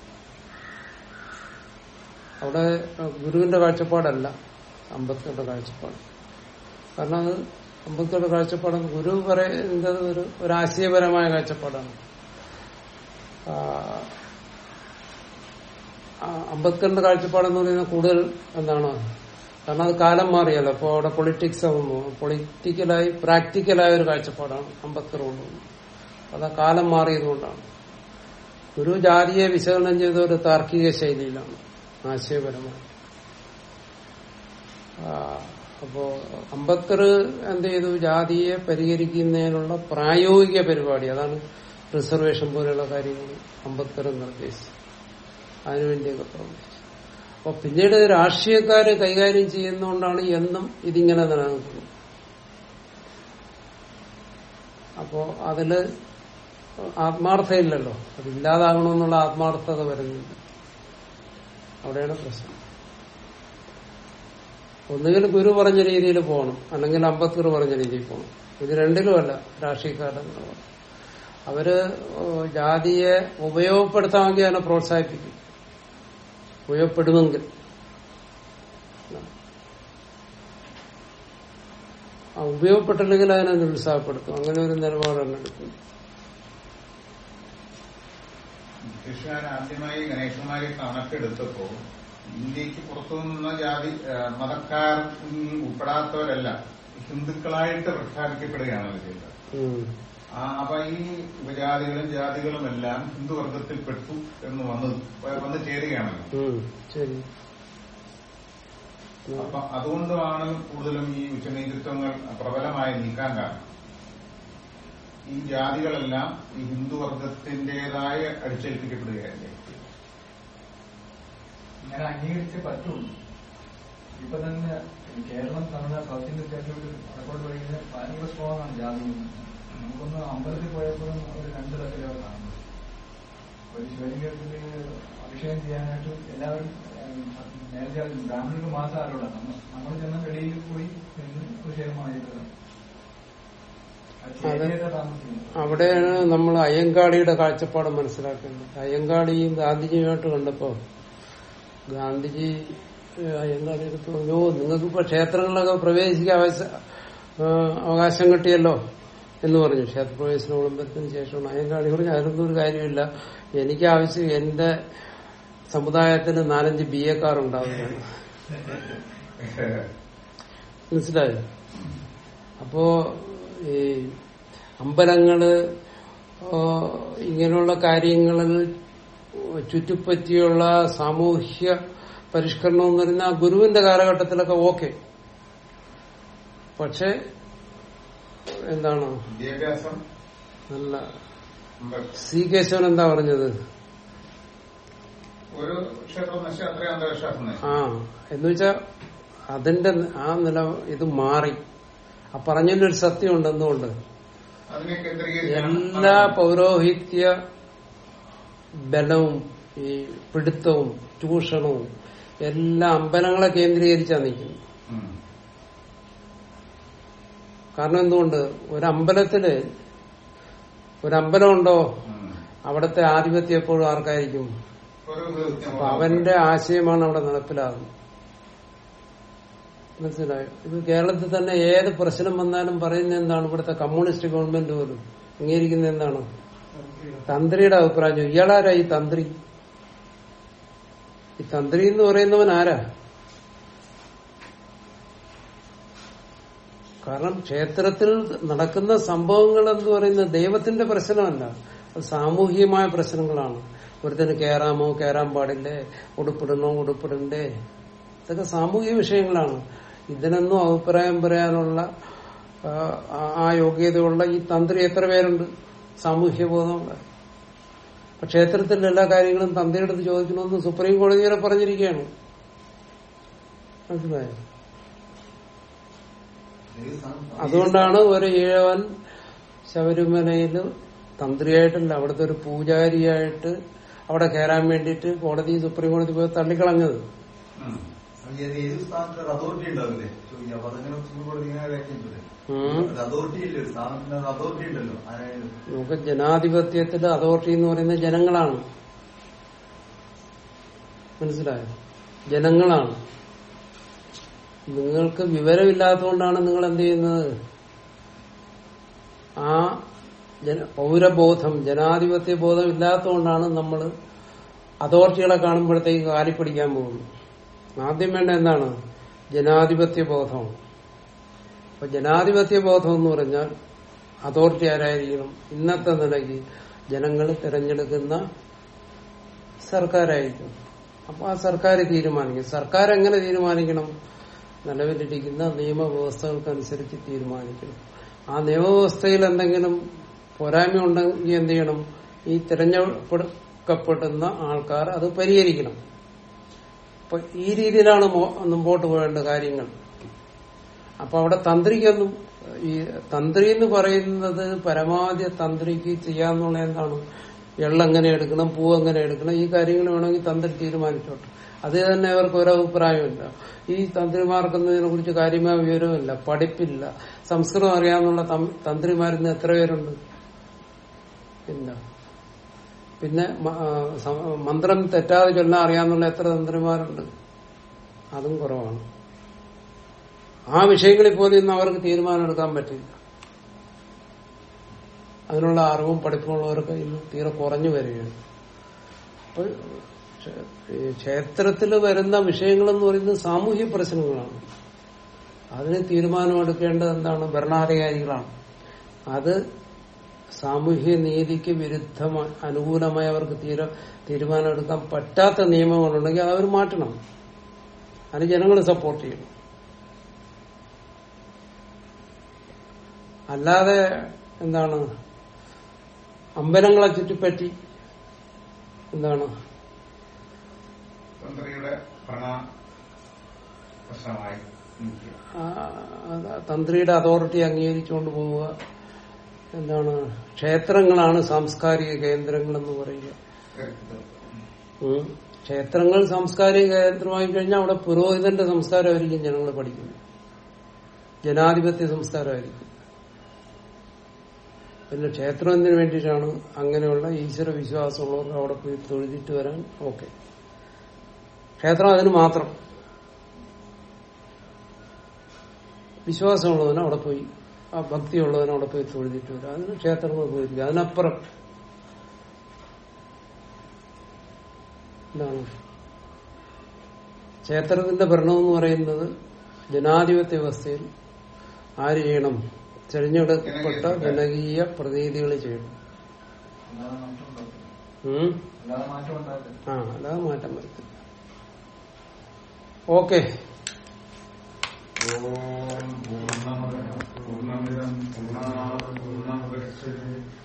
അവിടെ ഗുരുവിന്റെ കാഴ്ചപ്പാടല്ല അംബേദ്കറുടെ കാഴ്ചപ്പാട് കാരണം അത് അംബേദ്കറുടെ കാഴ്ചപ്പാട് ഗുരു പറയുന്നത് ഒരു ഒരു ആശയപരമായ കാഴ്ചപ്പാടാണ് ആ, ആ, അംബേദ്കറിന്റെ കാഴ്ചപ്പാടെന്ന് പറയുന്നത് കൂടുതൽ എന്താണ് കാരണം അത് കാലം മാറിയല്ലോ അപ്പോൾ അവിടെ പൊളിറ്റിക്സ് ആകുന്നു പൊളിറ്റിക്കലായി പ്രാക്ടിക്കലായ ഒരു കാഴ്ചപ്പാടാണ് അംബേദ്കർ കൊണ്ടുവന്നത് അത് ആ കാലം മാറിയതുകൊണ്ടാണ് ഗുരു ജാതിയെ വിശകലനം ചെയ്ത ഒരു താർക്കിക ശൈലിയിലാണ് ആശയപരമായി ആ, അപ്പോ അംബേദ്കർ എന്ത് ചെയ്തു ജാതിയെ പരിഹരിക്കുന്നതിനുള്ള പ്രായോഗിക പരിപാടി അതാണ് റിസർവേഷൻ പോലെയുള്ള കാര്യങ്ങൾ അംബേദ്കർ നിർദ്ദേശിച്ചു അതിനുവേണ്ടിയൊക്കെ പ്രവർത്തിച്ചു അപ്പൊ പിന്നീട് രാഷ്ട്രീയക്കാര് കൈകാര്യം ചെയ്യുന്നതുകൊണ്ടാണ് എന്നും ഇതിങ്ങനെ നിലനിൽക്കുന്നത് അപ്പോ അതില് ആത്മാർത്ഥയില്ലല്ലോ അതില്ലാതാകണമെന്നുള്ള ആത്മാർത്ഥത വരുന്നില്ല അവിടെയാണ് പ്രശ്നം ഒന്നുകിൽ ഗുരു പറഞ്ഞ രീതിയിൽ പോകണം അല്ലെങ്കിൽ അംബേദ്കർ പറഞ്ഞ രീതിയിൽ പോകണം ഇത് രണ്ടിലുമല്ല രാഷ്ട്രീയക്കാരുടെ നിലപാട് അവര് ഏഹ്, ജാതിയെ ഉപയോഗപ്പെടുത്താമെങ്കിൽ അതിനെ പ്രോത്സാഹിപ്പിക്കും ഉപയോഗപ്പെടുമെങ്കിൽ ആ ഉപയോഗപ്പെട്ടില്ലെങ്കിൽ അതിനെ നിരുത്സാഹപ്പെടുത്തും അങ്ങനെ ഒരു നിലപാടാണ് എടുക്കുന്നത് ബ്രിട്ടീഷുകാർ ആദ്യമായി ഗണേശന്മാരെ കണക്കെടുത്തപ്പോ ഇന്ത്യക്ക് പുറത്തു നിന്ന ജാതി ആ, മതക്കാരിൽ ഉൾപ്പെടാത്തവരല്ല ഹിന്ദുക്കളായിട്ട് പ്രഖ്യാപിക്കപ്പെടുകയാണല്ലോ ചെയ്തത് ഉം. ആ, അപ്പൊ ഈ ഉപജാതികളും ജാതികളും എല്ലാം ഹിന്ദു വർഗത്തിൽപ്പെട്ടു എന്ന് വന്ന് വന്ന് ചേരുകയാണല്ലോ ഉം. ശരി അപ്പൊ അതുകൊണ്ടാണ് കൂടുതലും ഈ ഉച്ചനീചിത്വങ്ങൾ പ്രബലമായി നിൽക്കാൻ കാരണം ഈ ജാതികളെല്ലാം ഈ ഹിന്ദു വർഗത്തിന്റേതായ അടിച്ചേൽപ്പിക്കപ്പെടുകയല്ലേ ഇങ്ങനെ അംഗീകരിച്ചേ പറ്റുള്ളൂ ഇപ്പൊ തന്നെ ഈ കേരളം തമിഴ്നാട് സൗത്ത് ഇന്ത്യൻ സ്റ്റേറ്റിലോട്ട് വടക്കോട്ട് പഠിക്കുന്നത് ഭയങ്കര സ്ട്രോങ് ആണ് ജാതി നമുക്കൊന്ന് അമ്പലത്തിൽ പോയപ്പോഴും ഒരു രണ്ട് തരത്തിലാണ് കാണുന്നത് ഒരു ശിവലിംഗത്തിൽ അഭിഷേകം ചെയ്യാനായിട്ട് എല്ലാവരും ഉം, നേരത്തെ ബ്രാഹ്മണർക്ക് മാത്രം ആരോടാ നമ്മൾ നമ്മൾ ചെന്ന വെളിയിൽ പോയി നിന്ന് അഭിഷേകമായിട്ട് അതെ. താമസിക്കുന്നത് അവിടെയാണ് നമ്മൾ അയ്യങ്കാളിയുടെ കാഴ്ചപ്പാട് മനസ്സിലാക്കേണ്ടത് അയ്യങ്കാളിയും ഗാന്ധിജിയുമായിട്ട് കണ്ടപ്പോ ഗാന്ധിജി ഏഹ്, അയ്യങ്കാളി എടുത്ത് പറഞ്ഞു "ഓ, നിങ്ങൾക്കിപ്പോ ക്ഷേത്രങ്ങളിലൊക്കെ പ്രവേശിക്കാൻ അവസ- ഏഹ്, അവകാശം കിട്ടിയല്ലോ എന്ന് പറഞ്ഞു ക്ഷേത്രപ്രവേശന വിളംബരത്തിന് ശേഷമാണ് അയ്യങ്കാളി പറഞ്ഞു അതിനൊന്നും ഒരു കാര്യമില്ല എനിക്ക് ആവശ്യം എന്റെ സമുദായത്തിന് നാലഞ്ച് ബി എക്കാറുണ്ടാവുകയാണ് മനസ്സിലായോ അപ്പോ ഈ അമ്പലങ്ങള് ഓ, ഇങ്ങനെയുള്ള കാര്യങ്ങളിൽ ചുറ്റിപ്പറ്റിയുള്ള സാമൂഹ്യ പരിഷ്കരണം എന്ന് പറയുന്ന ആ ഗുരുവിന്റെ കാലഘട്ടത്തിലൊക്കെ ഓക്കെ പക്ഷെ എന്താണ് വിദ്യാഭ്യാസം നല്ല ഉം, സി കേശവൻ എന്താ പറഞ്ഞത് ഒരു ക്ഷേത്രം നശിച്ച അത്രയും അന്ധവിശ്വാസം നശിച്ചു. ആ എന്ന് വെച്ചാ അതിന്റെ ആ നില ഇത് മാറി ആ പറഞ്ഞതിലൊരു സത്യമുണ്ട് എന്തുകൊണ്ട് അതിനെ കേന്ദ്രീകരിച്ചാണ് എല്ലാ പൗരോഹിത്യ ബലവും ഈ പിടുത്തവും ചൂഷണവും എല്ലാ അമ്പലങ്ങളെ കേന്ദ്രീകരിച്ചാ നിൽക്കുന്നത് ഉം. കാരണം എന്തുകൊണ്ട് ഒരമ്പലത്തില് ഒരമ്പലമുണ്ടോ ഉം. അവിടുത്തെ ആധിപത്യം എപ്പോഴും ആർക്കായിരിക്കും ഒരു കൃത്യം അപ്പൊ അവന്റെ ആശയമാണ് അവിടെ നടപ്പിലാകുന്നത് മനസ്സിലായോ ഇത് കേരളത്തിൽ തന്നെ ഏത് പ്രശ്നം വന്നാലും പറയുന്ന എന്താണ് ഇവിടുത്തെ കമ്മ്യൂണിസ്റ്റ് ഗവൺമെന്റ് പോലും അംഗീകരിക്കുന്ന എന്താണ് തന്ത്രിയുടെ അഭിപ്രായം ചോദിക്കും. ഇയാളാരാ ഈ തന്ത്രി ഈ തന്ത്രി എന്ന് പറയുന്നവൻ ആരാ കാരണം ക്ഷേത്രത്തിൽ നടക്കുന്ന സംഭവങ്ങൾ എന്ന് പറയുന്നത് ദൈവത്തിന്റെ പ്രശ്നമല്ല അത് സാമൂഹികമായ പ്രശ്നങ്ങളാണ് ഒരുത്തിന് കയറാമോ കയറാൻ പാടില്ലേ ഉടുപ്പിടണോ ഉടുപ്പിടണ്ടേ ഇതൊക്കെ സാമൂഹിക വിഷയങ്ങളാണ് ഇതിനൊന്നും അഭിപ്രായം പറയാനുള്ള ആ, ആ- ആ യോഗ്യതയുള്ള ഈ തന്ത്രി എത്ര പേരുണ്ട് സാമൂഹ്യ ബോധമുള്ള അപ്പൊ ക്ഷേത്രത്തിലെ എല്ലാ കാര്യങ്ങളും തന്ത്രിയുടെ അടുത്ത് ചോദിക്കണമെന്ന് സുപ്രീം കോടതി വരെ പറഞ്ഞിരിക്കുകയാണ് മനസ്സിലായോ അതുകൊണ്ടാണ് ഒരു ഈഴവൻ ശബരിമലയിൽ തന്ത്രിയായിട്ടല്ല അവിടുത്തെ ഒരു പൂജാരിയായിട്ട് അവിടെ കയറാൻ വേണ്ടിയിട്ട് കോടതി സുപ്രീം കോടതി പോയി തള്ളിക്കളഞ്ഞത് ഉം. ഏത് ഏത് സ്ഥാനത്ത് അതോറിറ്റി ഉണ്ടാവില്ലേ ചോദിക്കാം അപ്പൊ അതങ്ങനെ സുപ്രീം കോടതി ഇങ്ങനെ വ്യാഖ്യാനിച്ചില്ലേ ഉം. അതോറിറ്റി ഇല്ലേ ഒരു സ്ഥാനത്തിന് അതോറിറ്റി ഉണ്ടല്ലോ ആരായാലും നമുക്ക് ജനാധിപത്യത്തിൽ അതോറിറ്റി എന്ന് പറയുന്നത് ജനങ്ങളാണ് മനസ്സിലായോ ജനങ്ങളാണ് നിങ്ങൾക്ക് വിവരമില്ലാത്തതുകൊണ്ടാണ് നിങ്ങൾ എന്ത് ചെയ്യുന്നത് ആ ജന പൗരബോധം ജനാധിപത്യ ബോധം ഇല്ലാത്തതുകൊണ്ടാണ് നമ്മൾ അതോറിറ്റികളെ കാണുമ്പോഴത്തേക്ക് കാലിപ്പിടിക്കാൻ പോകുന്നത് ആദ്യം വേണ്ട എന്താണ് ജനാധിപത്യ ബോധമാണ് അപ്പൊ ജനാധിപത്യ ബോധം എന്ന് പറഞ്ഞാൽ അതോറിറ്റി ആരായിരിക്കണം ഇന്നത്തെ നിലയ്ക്ക് ജനങ്ങൾ തിരഞ്ഞെടുക്കുന്ന സർക്കാരായിരിക്കും അപ്പൊ ആ സർക്കാർ തീരുമാനിക്കും സർക്കാർ എങ്ങനെ തീരുമാനിക്കണം നിലവിലിരിക്കുന്ന നിയമവ്യവസ്ഥകൾക്കനുസരിച്ച് തീരുമാനിക്കണം ആ നിയമവ്യവസ്ഥയിൽ എന്തെങ്കിലും പോരായ്മ ഉണ്ടെങ്കിൽ എന്ത് ചെയ്യണം ഈ തിരഞ്ഞെടുക്കപ്പെടുന്ന ആൾക്കാർ അത് പരിഹരിക്കണം അപ്പൊ ഈ രീതിയിലാണ് മോ- മുമ്പോട്ട് പോകേണ്ട കാര്യങ്ങൾ അപ്പൊ അവിടെ തന്ത്രിക്കൊന്നും ഈ തന്ത്രി എന്ന് പറയുന്നത് പരമാവധി തന്ത്രിക്ക് ചെയ്യാന്നുള്ള എന്താണ് എള്ളെങ്ങനെ എടുക്കണം പൂ എങ്ങനെ എടുക്കണം ഈ കാര്യങ്ങൾ വേണമെങ്കിൽ തന്ത്രി തീരുമാനിച്ചോട്ടെ അത് തന്നെ അവർക്ക് ഒരു അഭിപ്രായമില്ല ഈ തന്ത്രിമാർക്കൊന്നും ഇതിനെ കുറിച്ച് കാര്യമായ വിവരമില്ല പഠിപ്പില്ല സംസ്കൃതം അറിയാവുന്ന തന്ത്രിമാരിന്ന് എത്ര പേരുണ്ട് ഇല്ല പിന്നെ മ- ആ, സ- മന്ത്രം തെറ്റാതെ ചൊല്ലാൻ അറിയാന്നുള്ള എത്ര തന്ത്രിമാരുണ്ട് അതും കുറവാണ് ആ വിഷയങ്ങളിൽ പോലും ഇന്ന് അവർക്ക് തീരുമാനം എടുക്കാൻ പറ്റില്ല അതിനുള്ള അറിവും പഠിപ്പുമുള്ളവർക്ക് ഇന്ന് തീരെ കുറഞ്ഞു വരികയാണ് അപ്പോൾ ക്ഷേ- ഈ ക്ഷേത്രത്തിൽ വരുന്ന വിഷയങ്ങളെന്ന് പറയുന്നത് സാമൂഹ്യ പ്രശ്നങ്ങളാണ് അതിന് തീരുമാനമെടുക്കേണ്ടത് എന്താണ് ഭരണാധികാരികളാണ് അത് സാമൂഹ്യ നീതിക്ക് വിരുദ്ധമായി അനുകൂലമായി അവർക്ക് തീര തീരുമാനമെടുക്കാൻ പറ്റാത്ത നിയമങ്ങളുണ്ടെങ്കിൽ അത് അവർ മാറ്റണം അതിന് ജനങ്ങൾ സപ്പോർട്ട് ചെയ്യണം അല്ലാതെ എന്താണ് അമ്പലങ്ങളെ ചുറ്റിപ്പറ്റി എന്താണ് തന്ത്രിയുടെ ഭരണ പ്രശ്നമായി നിൽക്കുക ആ, അത് തന്ത്രിയുടെ അതോറിറ്റി അംഗീകരിച്ചുകൊണ്ട് പോവുക എന്താണ് ക്ഷേത്രങ്ങളാണ് സാംസ്കാരിക കേന്ദ്രങ്ങളെന്ന് പറയുക ഉം. ക്ഷേത്രങ്ങൾ സാംസ്കാരിക കേന്ദ്രമായി കഴിഞ്ഞാൽ അവിടെ പുരോഹിതന്റെ സംസ്കാരമായിരിക്കും ജനങ്ങൾ പഠിക്കുന്നത് ജനാധിപത്യ സംസ്കാരമായിരിക്കും പിന്നെ ക്ഷേത്രം എന്തിനു വേണ്ടിയിട്ടാണ് അങ്ങനെയുള്ള ഈശ്വര വിശ്വാസമുള്ളവർക്ക് അവിടെ പോയി തൊഴുതിട്ട് വരാൻ ഓക്കെ ക്ഷേത്രം അതിന് മാത്രം വിശ്വാസമുള്ളവന് അവിടെ പോയി ആ ഭക്തിയുള്ളവന് അവിടെ പോയി തൊഴുതിട്ട് വരാം അതിന് ക്ഷേത്രങ്ങൾ ഉപയോഗിക്കുക അതിനപ്പുറം എന്താണ് ക്ഷേത്രത്തിന്റെ ഭരണം എന്ന് പറയുന്നത് ജനാധിപത്യ വ്യവസ്ഥയിൽ ആര് ചെയ്യണം തിരഞ്ഞെടുക്കപ്പെട്ട ജനകീയ പ്രതിനിധികൾ ചെയ്യണം അല്ലാതെ മാറ്റം ഉണ്ടാക്കില്ല ഉം? അല്ലാതെ മാറ്റം ഉണ്ടാക്കില്ല ആ അല്ലാതെ മാറ്റം വരുത്തില്ല ഓക്കെ ഓം പൂർണ്ണമത പൂർണ്ണമിതം പൂർണ്ണാ പൂർണ്ണമുദച്ഛതി